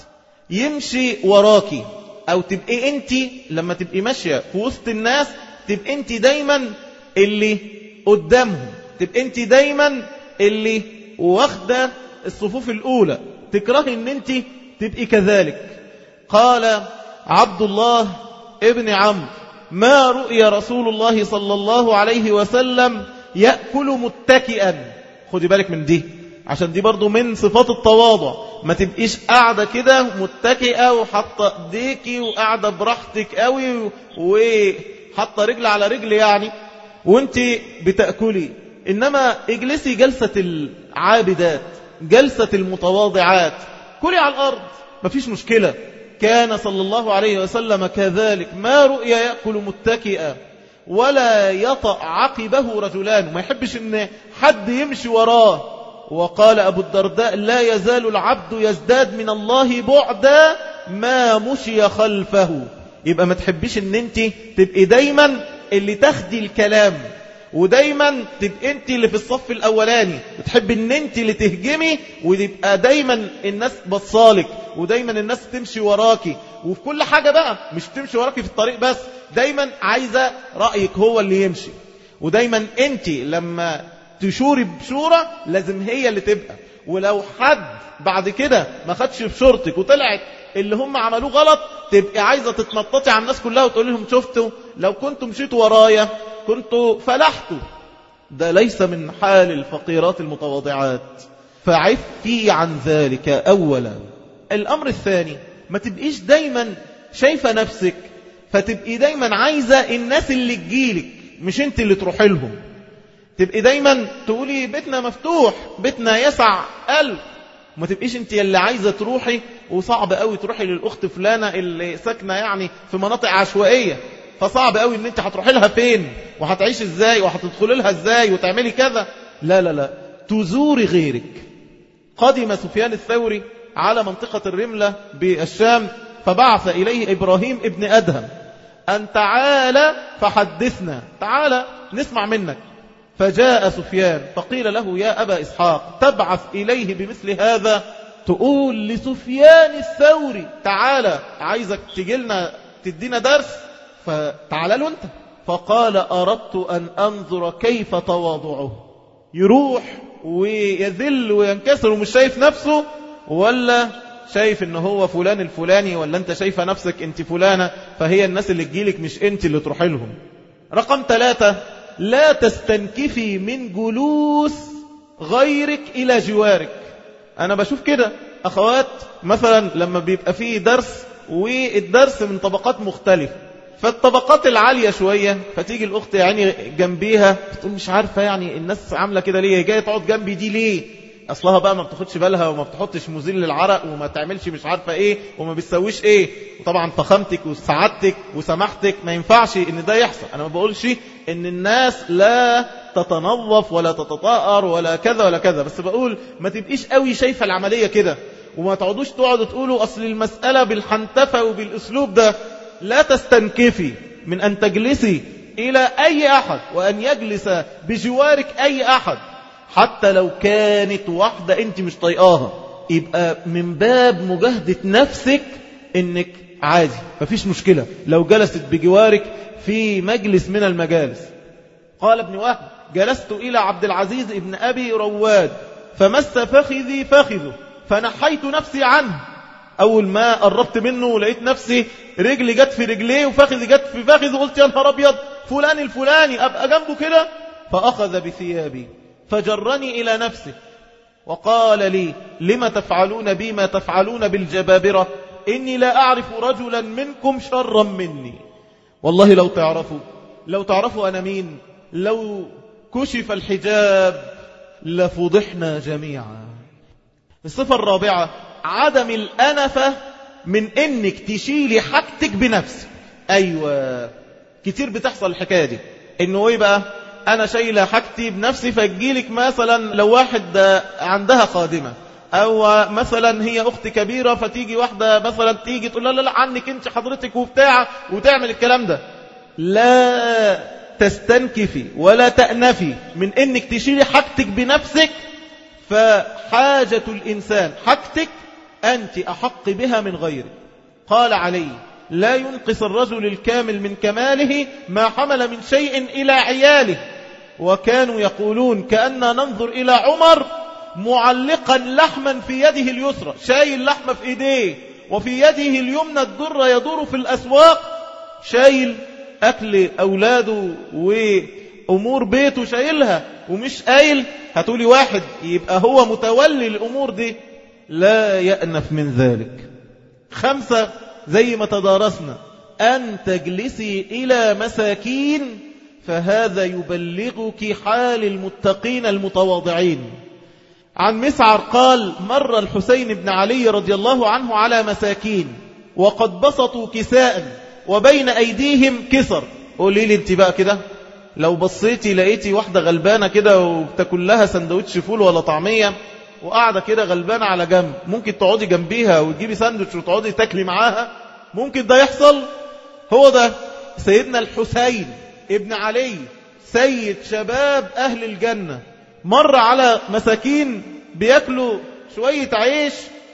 يمشي وراكي أو تبقي أنت لما تبقي ماشية في وسط الناس تبقي أنت دايما اللي قدامهم تبقي أنت دايما اللي واخدة الصفوف الأولى تكرهي أن أنت تبقي كذلك قال عبد الله ابن عمرو ما رؤي رسول الله صلى الله عليه وسلم يأكل متكئا خدي بالك من دي عشان دي برضو من صفات التواضع ما تبقيش قاعدة كده متكئة وحاطة ايديكي وقاعدة براحتك قوي وحاطة رجل على رجل يعني وانت بتأكلي إنما اجلسي جلسة العابدات جلسة المتواضعات كلي على الأرض مفيش مشكلة كان صلى الله عليه وسلم كذلك ما رؤيا يأكل متكئا ولا يطأ عقبه رجلان ما يحبش ان حد يمشي وراه وقال أبو الدرداء لا يزال العبد يزداد من الله بعدا ما مشي خلفه يبقى ما تحبيش ان انت تبقي دايما اللي تاخدي الكلام ودايما تبقى انت اللي في الصف الاولاني بتحب ان انت اللي تهجمي ويبقى دايما الناس بصالك ودايما الناس تمشي وراكي وفي كل حاجة بقى مش تمشي وراكي في الطريق بس دايما عايزة رأيك هو اللي يمشي ودايما انت لما تشوري بشورة لازم هي اللي تبقى ولو حد بعد كده ما خدش بشورتك وطلعت اللي هم عملوه غلط تبقى عايزة تتنططي على الناس كلها وتقول لهم شفتوا لو كنتم مشيتوا ورايا كنتوا فلحتوا ده ليس من حال الفقيرات المتواضعات فعفي عن ذلك أولا الأمر الثاني ما تبقيش دايما شايفة نفسك فتبقي دايما عايزة الناس اللي تجيلك مش انت اللي تروحي لهم تبقي دايما تقولي بيتنا مفتوح بيتنا يسع ألف ما تبقيش انت اللي عايزة تروحي وصعب قوي تروحي للأخت فلانة اللي ساكنة يعني في مناطق عشوائية فصعب قوي ان انت هتروحي لها فين وهتعيش ازاي وهتدخلي لها ازاي وتعملي كذا لا لا لا تزوري غيرك قدم سفيان الثوري على منطقة الرملة بالشام فبعث إليه إبراهيم ابن أدهم أن تعالى فحدثنا تعالى نسمع منك فجاء سفيان فقيل له يا أبا إسحاق تبعث إليه بمثل هذا تقول لسفيان الثوري تعالى عايزك تجيلنا تدينا درس فتعالى له أنت فقال أردت أن أنظر كيف تواضعه يروح ويذل وينكسر ومش شايف نفسه ولا شايف ان هو فلان الفلاني ولا انت شايفة نفسك انت فلانة فهي الناس اللي تجيلك مش انت اللي تروح لهم رقم ثلاثة لا تستنكفي من جلوس غيرك إلى جوارك أنا بشوف كده أخوات مثلا لما بيبقى فيه درس والدرس من طبقات مختلفة فالطبقات العالية شوية فتيجي الأخت يعني جنبيها تقول مش عارفة يعني الناس عاملة كده ليه جاية تقعد جنبي دي ليه أصلها بقى ما بتاخدش بالها وما بتحطش مزيل للعرق وما تعملش مش عارفة إيه وما بتسويش إيه وطبعا فخامتك وسعادتك وسماحتك ما ينفعش إن ده يحصل أنا ما بقولش إن الناس لا تتنظف ولا تتطهر ولا كذا ولا كذا بس بقول ما تبقيش قوي شايفة العملية كده وما تقعدوش تقعدوا تقولوا أصل المسألة بالحنتفة وبالأسلوب ده لا تستنكفي من أن تجلسي إلى أي أحد وأن يجلس بجوارك أي أحد حتى لو كانت واحدة أنت مش طيقاها يبقى من باب مجاهدة نفسك أنك عادي مفيش مشكلة لو جلست بجوارك في مجلس من المجالس قال ابن وهب جلست إلى عبد العزيز ابن أبي رواد فمس فخذي فخذه فنحيت نفسي عنه أول ما قربت منه ولقيت نفسي رجلي جت في رجليه وفخذي جت في فخذه قلت يا نهار أبيض فلان الفلاني أبقى جنبه كده فأخذ بثيابي فجرني إلى نفسه وقال لي لما تفعلون بي ما تفعلون بالجبابرة إني لا أعرف رجلا منكم شرا مني والله لو تعرفوا لو تعرفوا أنا مين لو كشف الحجاب لفضحنا جميعا الصفة الرابعة عدم الأنفة من إنك تشيلي حاجتك بنفسك أيوة كتير بتحصل الحكاية دي إنه إيه بقى أنا شايلة حاجتي بنفسي فجيلك مثلا لو واحد عندها خادمة أو مثلا هي أخت كبيرة فتيجي واحدة مثلا تيجي تقول لا لا لا عنك أنت حضرتك وبتاع وتعمل الكلام ده لا تستنكفي ولا تأنفي من إنك تشيلي حاجتك بنفسك فحاجة الإنسان حاجتك أنت أحق بها من غيرك قال علي لا ينقص الرجل الكامل من كماله ما حمل من شيء إلى عياله وكانوا يقولون كأننا ننظر إلى عمر معلقا لحما في يده اليسرى شايل لحمة في إيديه وفي يده اليمنى الدر يدور في الأسواق شايل أكل أولاده وأمور بيته شايلها ومش قايل هتقولي واحد يبقى هو متولي الأمور دي لا يأنف من ذلك خمسة زي ما تدارسنا أن تجلسي إلى مساكين فهذا يبلغك حال المتقين المتواضعين عن مسعر قال مر الحسين بن علي رضي الله عنه على مساكين وقد بسطوا كساء وبين أيديهم كسر قولي لي انت بقى كده لو بصيتي لقيتي واحدة غلبانة كده وتاكل لها سندوتش فول ولا طعمية وقاعدة كده غلبانة على جنب ممكن تقعدي جنبيها وتجيبي ساندوتش وتقعدي تاكلي معاها ممكن ده يحصل هو ده سيدنا الحسين ابن علي سيد شباب أهل الجنة مر على مساكين بياكلوا شوية عيش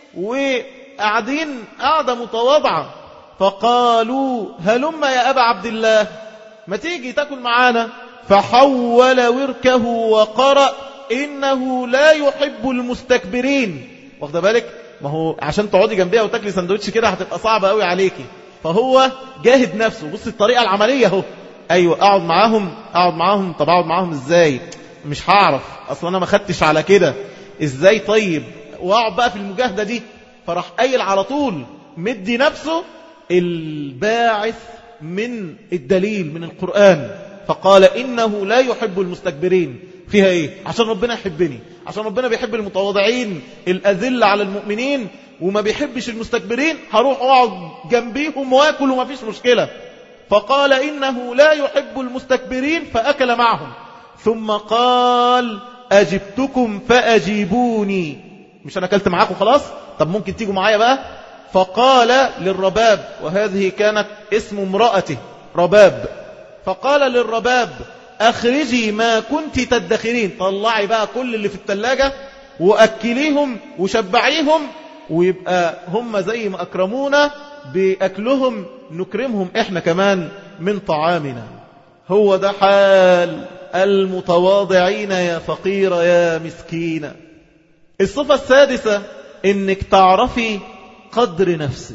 وقاعدين قاعدة متواضعة فقالوا هلم يا أبا عبد الله ما تيجي تاكل معانا فحول وركه وقرأ إنه لا يحب المستكبرين واخد بالك ما هو عشان تقعدي جنبيها وتاكلي سندوتش كده هتبقى صعبة قوي عليكي فهو جاهد نفسه بص الطريقة العملية اهو ايوه اقعد معاهم اقعد معاهم طب اقعد معاهم ازاي مش هعرف اصلا انا ما خدتش على كده ازاي طيب واقعد بقى في المجاهدة دي فراح قايل على طول مدي نفسه الباعث من الدليل من القرآن فقال إنه لا يحب المستكبرين فيها إيه عشان ربنا يحبني عشان ربنا بيحب المتواضعين الأذل على المؤمنين وما بيحبش المستكبرين هروح أقعد جنبيهم وآكل وما فيش مشكلة فقال إنه لا يحب المستكبرين فأكل معهم ثم قال أجبتكم فأجيبوني مش أنا أكلت معاكم خلاص طب ممكن تيجوا معايا بقى فقال للرباب وهذه كانت اسم امرأته رباب فقال للرباب أخرجي ما كنت تدخرين طلعي بقى كل اللي في التلاجة وأكليهم وشبعيهم ويبقى هم زي ما أكرمونا بأكلهم نكرمهم إحنا كمان من طعامنا هو ده حال المتواضعين يا فقير يا مسكين الصفة السادسة انك تعرفي قدر نفسك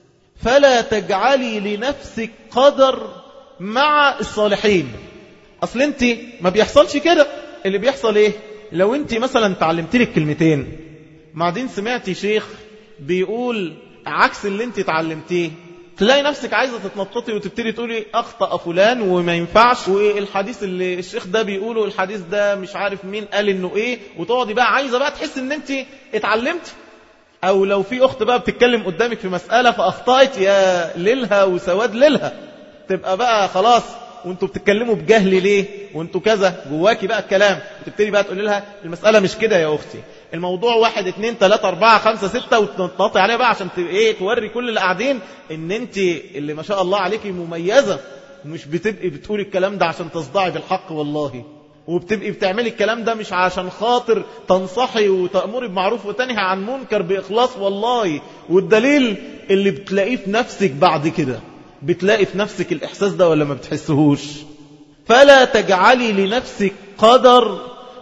فلا تجعلي لنفسك قدر مع الصالحين اصل انت ما بيحصلش كده اللي بيحصل ايه لو انت مثلا تعلمت لك كلمتين بعدين سمعتي شيخ بيقول عكس اللي انت تعلمتيه تلاقي نفسك عايزة تتنططي وتبتدي تقولي أخطأ فلان وما ينفعش والحديث اللي الشيخ ده بيقوله الحديث ده مش عارف مين قال إنه إيه وتقعدي بقى عايزة بقى تحس إن أنت اتعلمتي أو لو في أخت بقى بتتكلم قدامك في مسألة فأخطأت يا ليلها وسواد ليلها تبقى بقى خلاص وانتوا بتتكلموا بجهل ليه وانتوا كذا جواكي بقى الكلام وتبتدي بقى تقولي لها المسألة مش كده يا أختي الموضوع واحد اتنين تلاتة اربعة خمسة ستة وتنططي عليها بقى عشان ايه توري كل اللي قاعدين ان انت اللي ما شاء الله عليكي مميزة مش بتبقي بتقولي الكلام ده عشان تصدعي بالحق والله وبتبقي بتعملي الكلام ده مش عشان خاطر تنصحي وتأمري بمعروف وتنهي عن منكر بإخلاص والله والدليل اللي بتلاقيه في نفسك بعد كده بتلاقي في نفسك الإحساس ده ولا ما بتحسهوش فلا تجعلي لنفسك قدر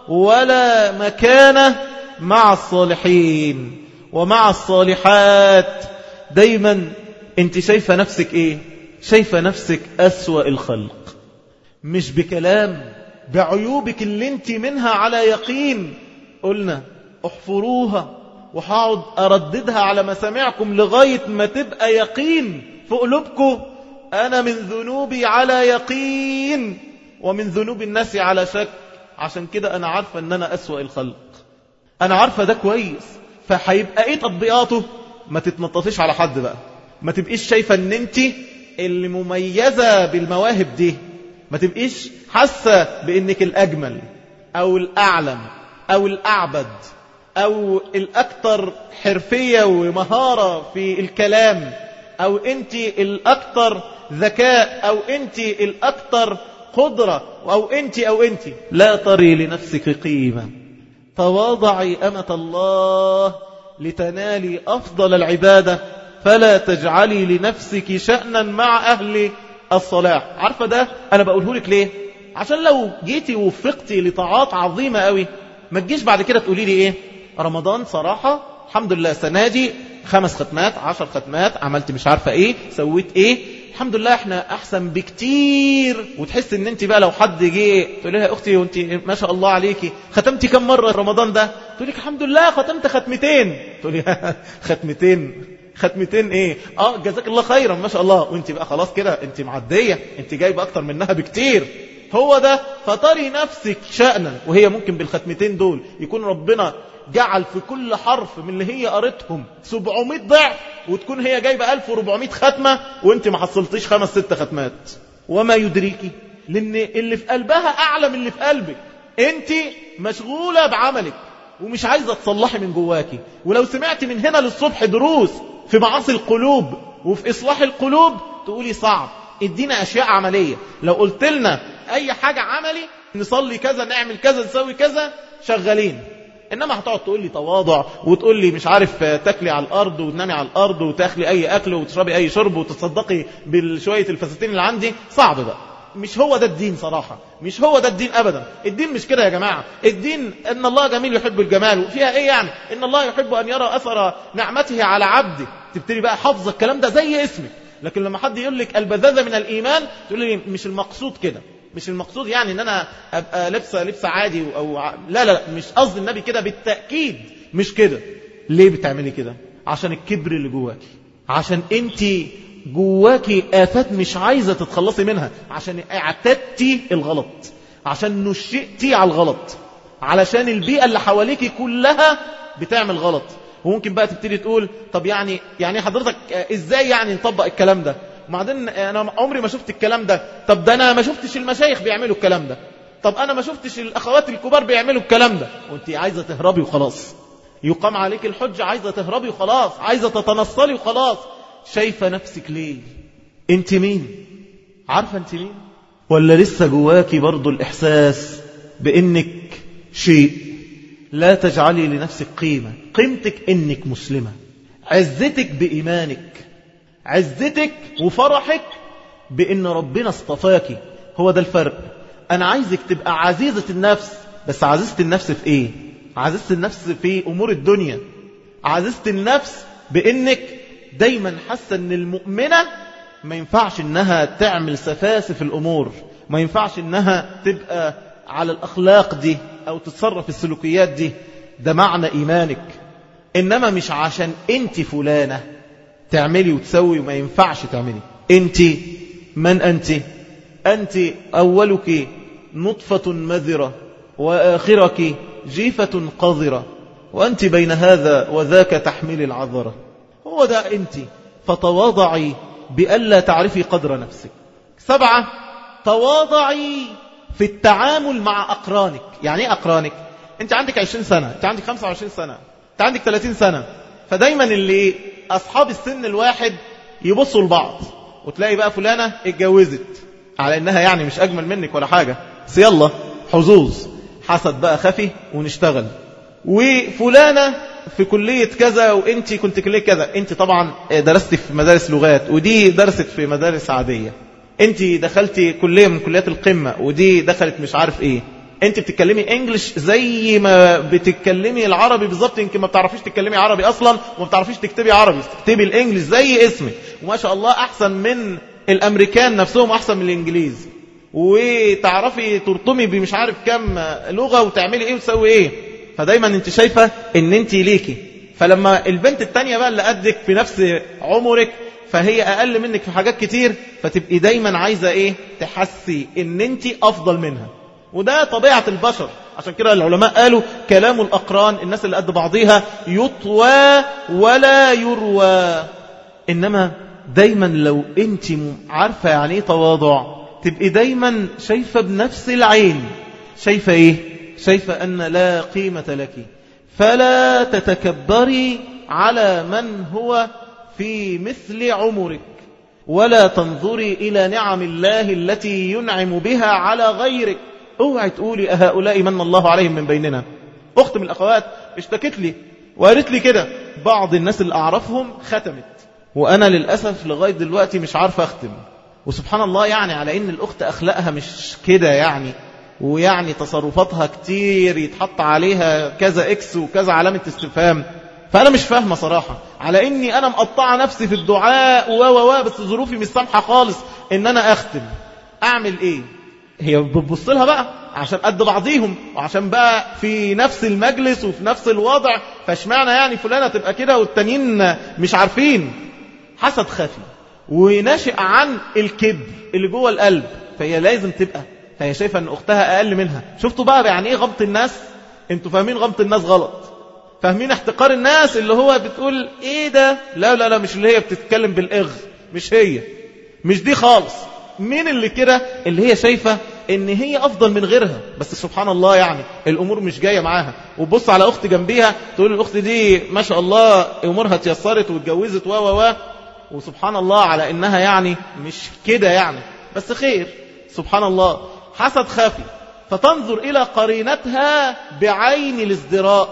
ولا مكانه مع الصالحين ومع الصالحات دايما انت شايفة نفسك ايه شايفة نفسك أسوأ الخلق مش بكلام بعيوبك اللي انت منها على يقين قلنا احفروها وهقعد أرددها على مسامعكم لغاية ما تبقى يقين في قلوبكم أنا من ذنوبي على يقين ومن ذنوب الناس على شك عشان كده أنا عارفة أن أنا أسوأ الخلق أنا عارفة ده كويس فهيبقى إيه تطبيقاته ما تتنططيش على حد بقى ما تبقيش شايفة أن أنت اللي مميزة بالمواهب دي ما تبقيش حاسة بأنك الأجمل أو الأعلم أو الأعبد أو الأكثر حرفية ومهارة في الكلام أو أنت الأكثر ذكاء أو أنت الأكثر قدرة أو أنت أو أنت لا تري لنفسك قيمة تواضعي أمة الله لتنالي أفضل العبادة فلا تجعلي لنفسك شأنا مع أهل الصلاح عارفة ده أنا بقوله لك ليه عشان لو جيتي وفقتي لطاعات عظيمة قوي ما تجيش بعد كده تقولي لي إيه رمضان صراحة الحمد لله السنة دي خمس ختمات عشر ختمات عملت مش عارفة ايه سويت ايه الحمد لله احنا احسن بكتير وتحس ان انت بقى لو حد جه تقول لها يا اختي وانت ما شاء الله عليكي ختمتي كم مرة رمضان ده تقول لك الحمد لله ختمت ختمتين تقول لي ختمتين ختمتين ايه اه جزاك الله خيرا ما شاء الله وانت بقى خلاص كده انت معدية انت جايبه اكتر منها بكتير هو ده فطري نفسك شأنا وهي ممكن بالختمتين دول يكون ربنا جعل في كل حرف من اللي هي قرتهم 700 ضعف وتكون هي جايبة 1400 ختمة وانت ما حصلتيش خمس ست ختمات وما يدريكي لان اللي في قلبها اعلى من اللي في قلبك انت مشغولة بعملك ومش عايزة تصلحي من جواكي ولو سمعتي من هنا للصبح دروس في معاصي القلوب وفي إصلاح القلوب تقولي صعب ادينا أشياء عملية لو قلت لنا أي حاجة عملي نصلي كذا نعمل كذا نسوي كذا شغالين إنما هتقعد تقول لي تواضع وتقول لي مش عارف تاكلي على الأرض وتنامي على الأرض وتاكلي أي أكل وتشربي أي شرب وتصدقي بالشوية الفساتين اللي عندي صعب بقى مش هو ده الدين صراحة مش هو ده الدين أبدا الدين مش كده يا جماعة الدين أن الله جميل يحب الجمال وفيها إيه يعني إن الله يحب أن يرى أثر نعمته على عبده تبتدي بقى حفظ الكلام ده زي اسمك لكن لما حد يقول لك البذاذة من الإيمان تقول لي مش المقصود كده مش المقصود يعني ان انا ابقى لبسه لبسه عادي او لا لا مش قصد النبي كده بالتاكيد مش كده ليه بتعملي كده عشان الكبر اللي جواكي عشان انت جواكي آفات مش عايزة تتخلصي منها عشان اعتدتي الغلط عشان نشئتي على الغلط علشان البيئة اللي حواليكي كلها بتعمل غلط وممكن بقى تبتدي تقول طب يعني يعني حضرتك ازاي يعني نطبق الكلام ده وبعدين انا عمري ما شفت الكلام ده طب ده انا ما شفتش المشايخ بيعملوا الكلام ده طب انا ما شفتش الاخوات الكبار بيعملوا الكلام ده وانت عايزة تهربي وخلاص يقام عليك الحج عايزة تهربي وخلاص عايزة تتنصلي وخلاص شايفة نفسك ليه انت مين عارفة انت مين ولا لسه جواكي برضو الإحساس بأنك شيء لا تجعلي لنفسك قيمة قيمتك أنك مسلمة عزتك بإيمانك عزتك وفرحك بأن ربنا اصطفاكي هو ده الفرق أنا عايزك تبقى عزيزة النفس بس عزيزة النفس في إيه عزيزة النفس في أمور الدنيا عزيزة النفس بأنك دايما حاسة أن المؤمنة ما ينفعش أنها تعمل سفاسف الأمور ما ينفعش أنها تبقى على الأخلاق دي أو تتصرف السلوكيات دي ده معنى إيمانك إنما مش عشان أنت فلانة تعملي وتسوي وما ينفعش تعملي أنت من أنت أنت أولك نطفة مذرة وآخرك جيفة قذرة وأنت بين هذا وذاك تحمل العذرة هو ده أنت فتواضعي بألا تعرفي قدر نفسك سبعة تواضعي في التعامل مع أقرانك يعني إيه أقرانك أنت عندك 20 سنة أنت عندك 25 سنة أنت عندك 30 سنة فدايما اللي أصحاب السن الواحد يبصوا لبعض وتلاقي بقى فلانة اتجوزت على إنها يعني مش أجمل منك ولا حاجة بس يلا حظوظ حسد بقى خفي ونشتغل وفلانة في كلية كذا وانت كنت كلية كذا انت طبعا درست في مدارس لغات ودي درست في مدارس عادية انت دخلتي كلية من كليات القمة ودي دخلت مش عارف ايه انت بتتكلمي انجلش زي ما بتتكلمي العربي بالظبط يمكن ما بتعرفيش تتكلمي عربي اصلا وما بتعرفيش تكتبي عربي تكتبي الانجلش زي اسمك وما شاء الله احسن من الامريكان نفسهم احسن من الانجليز وتعرفي ترطمي بمش عارف كم لغة وتعملي ايه وتسوي ايه فدايما انت شايفة ان انت ليكي فلما البنت التانية بقى اللي قدك في نفس عمرك فهي اقل منك في حاجات كتير فتبقي دايما عايزة ايه تحسي ان انت افضل منها وده طبيعة البشر عشان كده العلماء قالوا كلام الأقران الناس اللي قد بعضيها يطوى ولا يروى إنما دايما لو أنت عارفة يعني ايه تواضع تبقي دايما شايفة بنفس العين شايفة ايه شايفة أن لا قيمة لك فلا تتكبري على من هو في مثل عمرك ولا تنظري إلى نعم الله التي ينعم بها على غيرك اوعي تقولي أهؤلاء من الله عليهم من بيننا أخت من الأخوات اشتكت لي وقالت لي كده بعض الناس اللي أعرفهم ختمت وأنا للأسف لغاية دلوقتي مش عارف أختم وسبحان الله يعني على إن الأخت أخلاقها مش كده يعني ويعني تصرفاتها كتير يتحط عليها كذا إكس وكذا علامة استفهام فأنا مش فاهمة صراحة على إني أنا مقطعة نفسي في الدعاء و و و بس ظروفي مش سامحة خالص إن أنا أختم أعمل إيه هي بتبص لها بقى عشان قد بعضيهم وعشان بقى في نفس المجلس وفي نفس الوضع فاشمعنى يعني فلانة تبقى كده والتانيين مش عارفين حسد خفي وناشئ عن الكبر اللي جوه القلب فهي لازم تبقى فهي شايفة ان اختها اقل منها شفتوا بقى يعني ايه غمط الناس انتوا فاهمين غمط الناس غلط فاهمين احتقار الناس اللي هو بتقول ايه ده لا لا لا مش اللي هي بتتكلم بالاغ مش هي مش دي خالص مين اللي كده اللي هي شايفة ان هي افضل من غيرها بس سبحان الله يعني الامور مش جاية معاها وبص على اخت جنبيها تقول الاخت دي ما شاء الله امورها اتيسرت واتجوزت و و و وسبحان الله على انها يعني مش كده يعني بس خير سبحان الله حسد خافي فتنظر الى قرينتها بعين الازدراء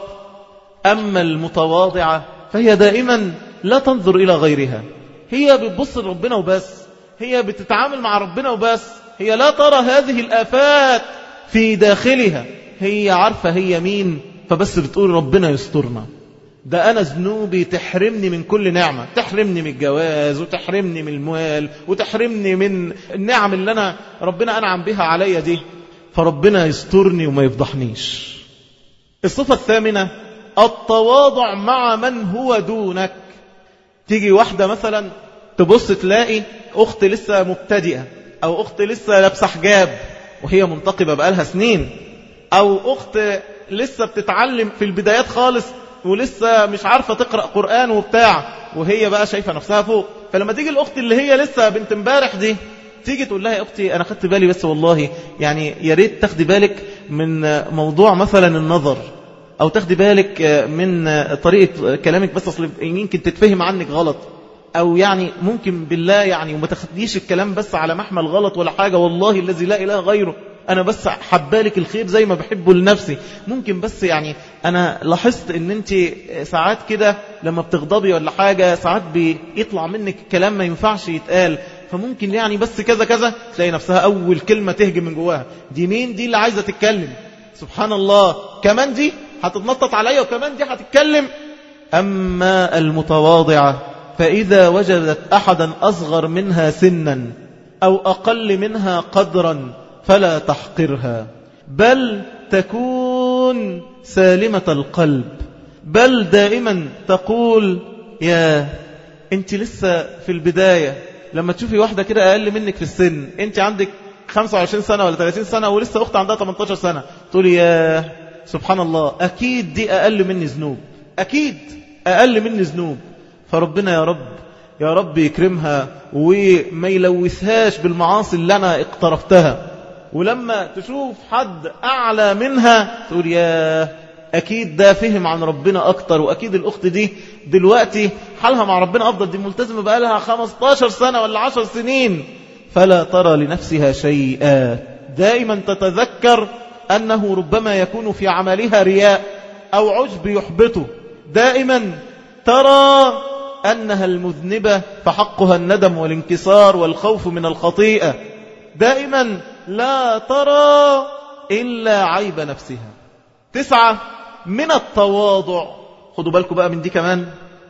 اما المتواضعة فهي دائما لا تنظر الى غيرها هي بتبص لربنا وبس هي بتتعامل مع ربنا وبس هي لا ترى هذه الآفات في داخلها هي عارفة هي مين فبس بتقول ربنا يسترنا ده أنا ذنوبي تحرمني من كل نعمة تحرمني من الجواز وتحرمني من المال وتحرمني من النعم اللي أنا ربنا أنعم بها عليا دي فربنا يسترني وما يفضحنيش الصفة الثامنة التواضع مع من هو دونك تيجي واحدة مثلا تبص تلاقي أخت لسه مبتدئة أو أخت لسه لابسة حجاب وهي منتقبة بقالها سنين أو أخت لسه بتتعلم في البدايات خالص ولسه مش عارفة تقرأ قرآن وبتاع وهي بقى شايفة نفسها فوق فلما تيجي الأخت اللي هي لسه بنت امبارح دي تيجي تقول لها يا أختي أنا خدت بالي بس والله يعني يا ريت تاخدي بالك من موضوع مثلا النظر أو تاخدي بالك من طريقة كلامك بس أصل يمكن تتفهم عنك غلط أو يعني ممكن بالله يعني وما تاخديش الكلام بس على محمل غلط ولا حاجة والله الذي لا إله غيره أنا بس حبالك الخير زي ما بحبه لنفسي ممكن بس يعني أنا لاحظت أن أنت ساعات كده لما بتغضبي ولا حاجة ساعات بيطلع منك كلام ما ينفعش يتقال فممكن يعني بس كذا كذا تلاقي نفسها أول كلمة تهجم من جواها دي مين دي اللي عايزة تتكلم سبحان الله كمان دي هتتنطط عليا وكمان دي هتتكلم أما المتواضعة فإذا وجدت أحدا أصغر منها سنا أو أقل منها قدرا فلا تحقرها بل تكون سالمة القلب بل دائما تقول يا انت لسه في البداية لما تشوفي واحدة كده أقل منك في السن انت عندك 25 سنة ولا 30 سنة ولسه أخت عندها 18 سنة تقولي يا سبحان الله أكيد دي أقل مني ذنوب أكيد أقل مني ذنوب فربنا يا رب يا رب يكرمها وما يلوثهاش بالمعاصي اللي أنا اقترفتها ولما تشوف حد أعلى منها تقول يا أكيد ده فهم عن ربنا أكتر وأكيد الأخت دي دلوقتي حالها مع ربنا أفضل دي ملتزمة بقى لها 15 سنة ولا 10 سنين فلا ترى لنفسها شيئا دائما تتذكر أنه ربما يكون في عملها رياء أو عجب يحبطه دائما ترى أنها المذنبة فحقها الندم والانكسار والخوف من الخطيئة دائما لا ترى إلا عيب نفسها تسعة من التواضع خدوا بالكم بقى من دي كمان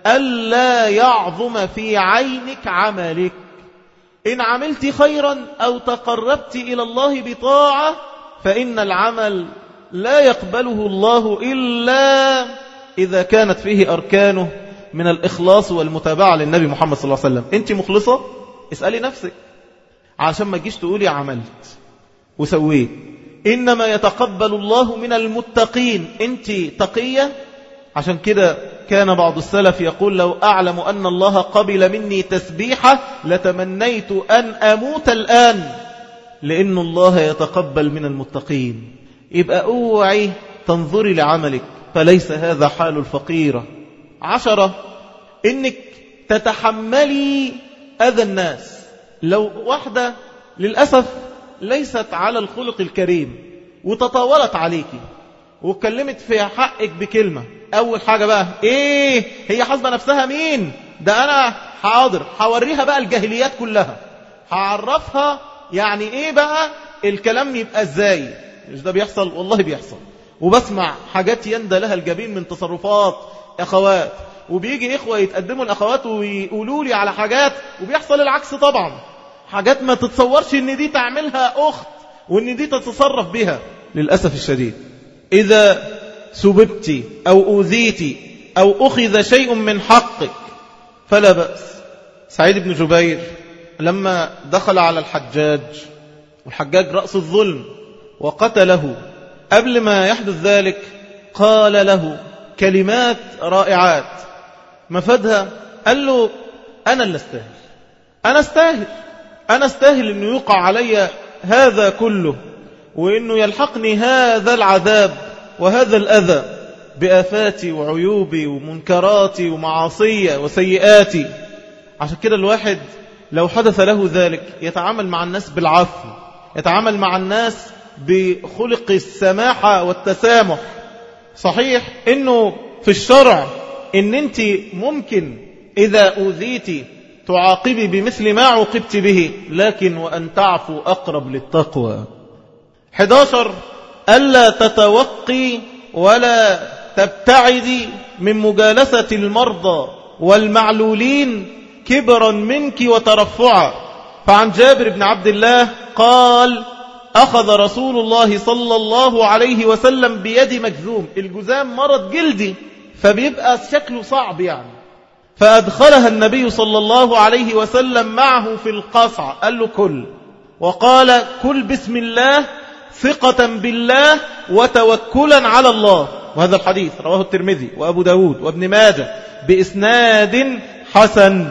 ألا يعظم في عينك عملك إن عملت خيرا أو تقربت إلى الله بطاعة فإن العمل لا يقبله الله إلا إذا كانت فيه أركانه من الإخلاص والمتابعة للنبي محمد صلى الله عليه وسلم أنت مخلصة اسألي نفسك عشان ما تجيش تقولي عملت وسويت إنما يتقبل الله من المتقين أنت تقية عشان كده كان بعض السلف يقول لو أعلم أن الله قبل مني تسبيحة لتمنيت أن أموت الآن لأن الله يتقبل من المتقين يبقى أوعي تنظري لعملك فليس هذا حال الفقيرة عشرة إنك تتحملي أذى الناس لو واحدة للأسف ليست على الخلق الكريم وتطاولت عليكي واتكلمت في حقك بكلمة أول حاجة بقى إيه هي حاسبة نفسها مين ده أنا حاضر هوريها بقى الجاهليات كلها هعرفها يعني إيه بقى الكلام يبقى إزاي مش ده بيحصل والله بيحصل وبسمع حاجات يندى لها الجبين من تصرفات أخوات وبيجي إخوة يتقدموا الأخوات ويقولوا لي على حاجات وبيحصل العكس طبعا حاجات ما تتصورش ان دي تعملها أخت وان دي تتصرف بها للأسف الشديد إذا سببت أو أوذيت أو أخذ شيء من حقك فلا بأس سعيد بن جبير لما دخل على الحجاج والحجاج رأس الظلم وقتله قبل ما يحدث ذلك قال له كلمات رائعات مفادها قال له أنا اللي استاهل أنا استاهل أنا استاهل أنه يوقع علي هذا كله وأنه يلحقني هذا العذاب وهذا الأذى بآفاتي وعيوبي ومنكراتي ومعاصي وسيئاتي عشان كده الواحد لو حدث له ذلك يتعامل مع الناس بالعفو يتعامل مع الناس بخلق السماحة والتسامح صحيح انه في الشرع ان انت ممكن اذا اوذيتي تعاقبي بمثل ما عوقبت به لكن وأن تعفو أقرب للتقوى 11 ألا تتوقي ولا تبتعدي من مجالسة المرضى والمعلولين كبرا منك وترفعا فعن جابر بن عبد الله قال أخذ رسول الله صلى الله عليه وسلم بيد مجذوم الجزام مرض جلدي فبيبقى شكله صعب يعني فأدخلها النبي صلى الله عليه وسلم معه في القصع قال له كل وقال كل بسم الله ثقة بالله وتوكلا على الله وهذا الحديث رواه الترمذي وأبو داود وابن ماجه بإسناد حسن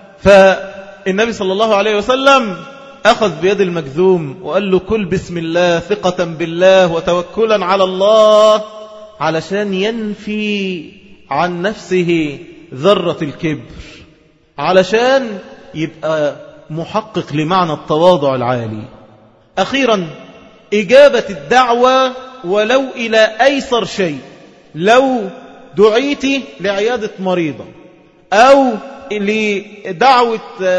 فالنبي صلى الله عليه وسلم أخذ بيد المجذوم وقال له كل بسم الله ثقة بالله وتوكلا على الله علشان ينفي عن نفسه ذرة الكبر علشان يبقى محقق لمعنى التواضع العالي أخيرا إجابة الدعوة ولو إلى أيسر شيء لو دعيت لعيادة مريضة أو لدعوة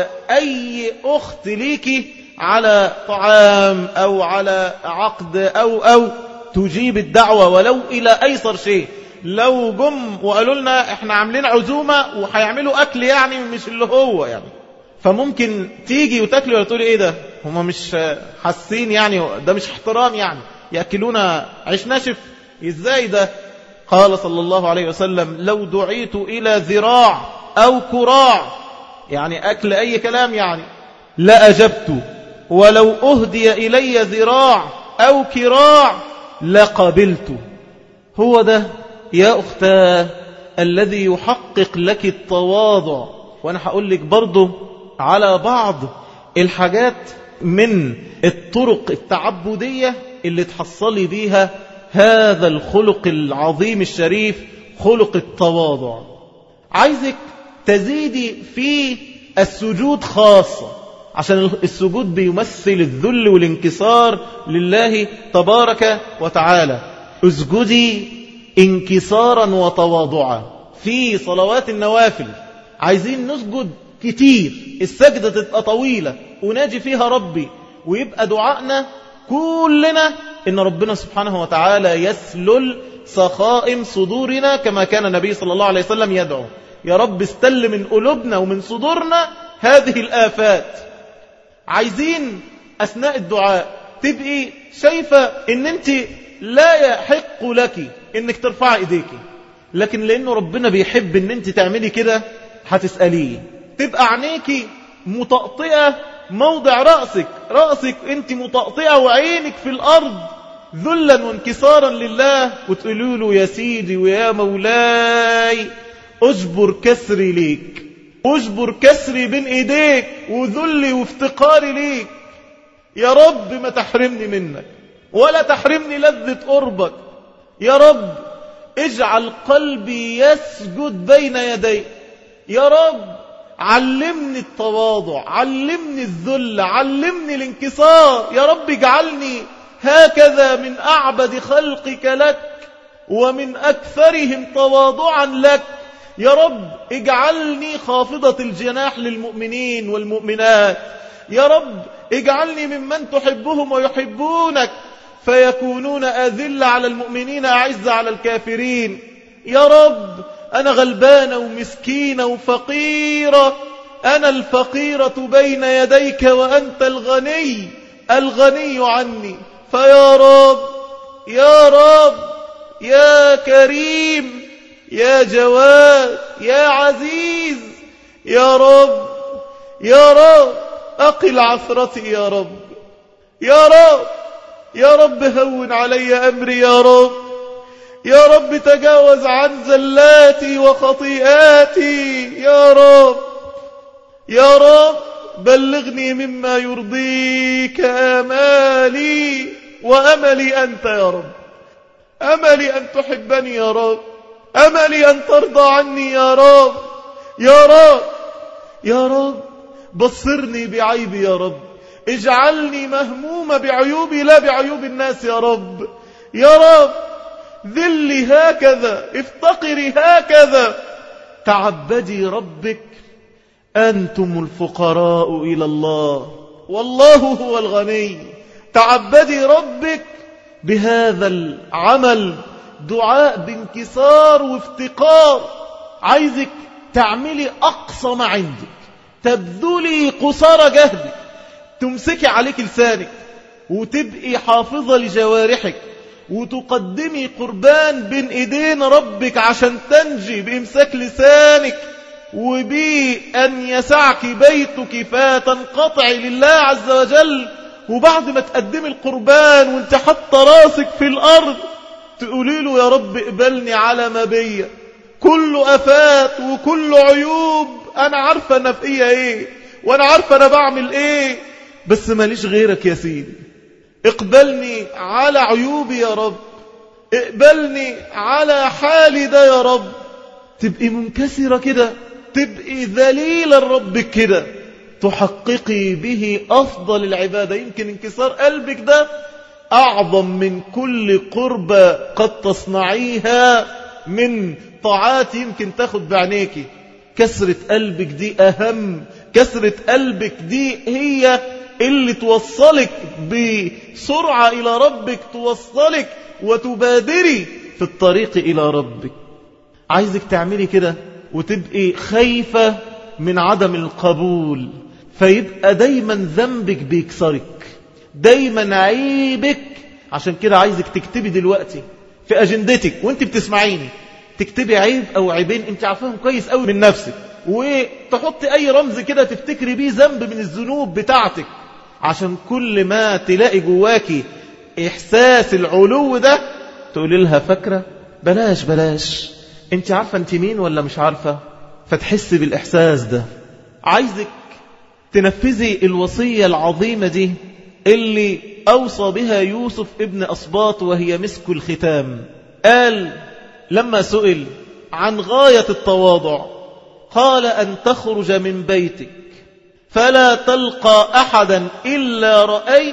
أي أخت ليكي على طعام أو على عقد أو أو تجيب الدعوة ولو إلى أيسر شيء لو جم وقالوا لنا احنا عاملين عزومة وهيعملوا أكل يعني مش اللي هو يعني فممكن تيجي وتاكلي ولا تقولي ايه ده هما مش حاسين يعني ده مش احترام يعني يأكلونا عيش ناشف ازاي ده قال صلى الله عليه وسلم لو دعيت إلى ذراع أو كراع يعني أكل أي كلام يعني لأجبت ولو أهدي إلي ذراع أو كراع لقبلت هو ده يا أختاه الذي يحقق لك التواضع وأنا هقول لك برضه على بعض الحاجات من الطرق التعبدية اللي تحصلي بيها هذا الخلق العظيم الشريف خلق التواضع عايزك تزيدي في السجود خاصة عشان السجود بيمثل الذل والانكسار لله تبارك وتعالى اسجدي انكسارا وتواضعا في صلوات النوافل عايزين نسجد كتير السجدة تبقى طويلة وناجي فيها ربي ويبقى دعائنا كلنا إن ربنا سبحانه وتعالى يسلل سخائم صدورنا كما كان النبي صلى الله عليه وسلم يدعو يا رب استل من قلوبنا ومن صدورنا هذه الآفات عايزين أثناء الدعاء تبقي شايفة ان انت لا يحق لك انك ترفع ايديك لكن لانه ربنا بيحب ان انت تعملي كده هتسأليه تبقى عينيكي متقطئة موضع رأسك رأسك انت متقطئة وعينك في الأرض ذلا وانكسارا لله وتقولوا له يا سيدي ويا مولاي اجبر كسري ليك اجبر كسري بين ايديك وذلي وافتقاري ليك يا رب ما تحرمني منك ولا تحرمني لذة قربك يا رب اجعل قلبي يسجد بين يديك يا رب علمني التواضع علمني الذل علمني الانكسار يا رب اجعلني هكذا من أعبد خلقك لك ومن أكثرهم تواضعا لك يا رب اجعلني خافضة الجناح للمؤمنين والمؤمنات يا رب اجعلني ممن تحبهم ويحبونك فيكونون أذل على المؤمنين أعز على الكافرين يا رب أنا غلبانة ومسكينة وفقيرة أنا الفقيرة بين يديك وأنت الغني الغني عني فيا رب يا رب يا كريم يا جواد يا عزيز يا رب يا رب أقل عثرتي يا رب يا رب يا رب هون علي أمري يا رب يا رب تجاوز عن زلاتي وخطيئاتي يا رب يا رب بلغني مما يرضيك آمالي وأملي أنت يا رب أملي أن تحبني يا رب أملي أن ترضى عني يا رب يا رب يا رب بصرني بعيبي يا رب اجعلني مهمومة بعيوبي لا بعيوب الناس يا رب يا رب ذلي هكذا افتقري هكذا تعبدي ربك أنتم الفقراء إلى الله والله هو الغني تعبدي ربك بهذا العمل دعاء بانكسار وافتقار عايزك تعملي أقصى ما عندك تبذلي قصارى جهدك تمسكي عليك لسانك وتبقي حافظة لجوارحك وتقدمي قربان بين ايدين ربك عشان تنجي بامساك لسانك وبأن يسعك بيتك فتنقطعي لله عز وجل وبعد ما تقدمي القربان وانت حاطه راسك في الارض تقولي له يا رب اقبلني على ما بيا كل افات وكل عيوب انا عارفه انا في ايه وانا عارفه انا بعمل ايه بس ماليش غيرك يا سيدي اقبلني على عيوبي يا رب اقبلني على حالي ده يا رب تبقي منكسرة كده تبقي ذليلا ربك كده تحققي به أفضل العبادة يمكن انكسار قلبك ده أعظم من كل قربة قد تصنعيها من طاعات يمكن تاخد بعينيكي كسرة قلبك دي أهم كسرة قلبك دي هي اللي توصلك بسرعة إلى ربك توصلك وتبادري في الطريق إلى ربك عايزك تعملي كده وتبقي خايفة من عدم القبول فيبقى دايما ذنبك بيكسرك دايما عيبك عشان كده عايزك تكتبي دلوقتي في أجندتك وانت بتسمعيني تكتبي عيب أو عيبين انت عارفاهم كويس قوي من نفسك وتحطي أي رمز كده تفتكري بيه ذنب من الذنوب بتاعتك عشان كل ما تلاقي جواكي إحساس العلو ده تقولي لها فاكرة بلاش بلاش انت عارفة انت مين ولا مش عارفة فتحسي بالإحساس ده عايزك تنفذي الوصية العظيمة دي اللي أوصى بها يوسف ابن أصباط وهي مسك الختام قال لما سئل عن غاية التواضع قال أن تخرج من بيتك فلا تلقى أحدا إلا رأيت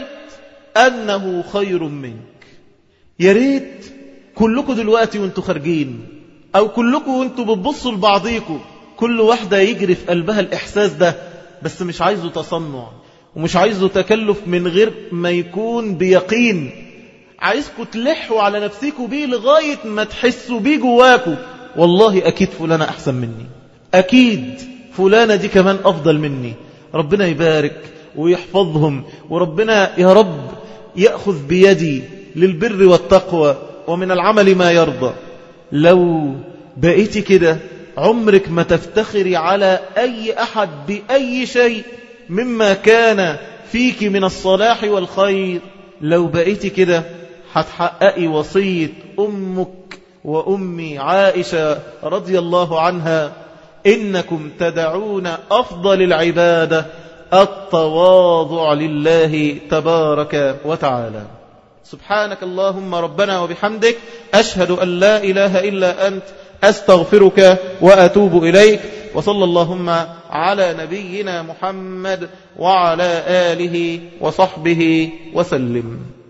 أنه خير منك يا ريت كلكم دلوقتي وانتوا خارجين أو كلكم وانتوا بتبصوا لبعضيكم كل واحدة يجري في قلبها الإحساس ده بس مش عايزه تصنع ومش عايزه تكلف من غير ما يكون بيقين عايزكم تلحوا على نفسكم بيه لغاية ما تحسوا بيه جواكم والله أكيد فلانة أحسن مني أكيد فلانة دي كمان أفضل مني ربنا يبارك ويحفظهم وربنا يا رب يأخذ بيدي للبر والتقوى ومن العمل ما يرضى لو بقيتي كده عمرك ما تفتخري على أي أحد بأي شيء مما كان فيك من الصلاح والخير لو بقيتي كده هتحققي وصية أمك وأمي عائشة رضي الله عنها إنكم تدعون أفضل العبادة التواضع لله تبارك وتعالى سبحانك اللهم ربنا وبحمدك أشهد أن لا إله إلا أنت أستغفرك وأتوب إليك وصلى اللهم على نبينا محمد وعلى آله وصحبه وسلم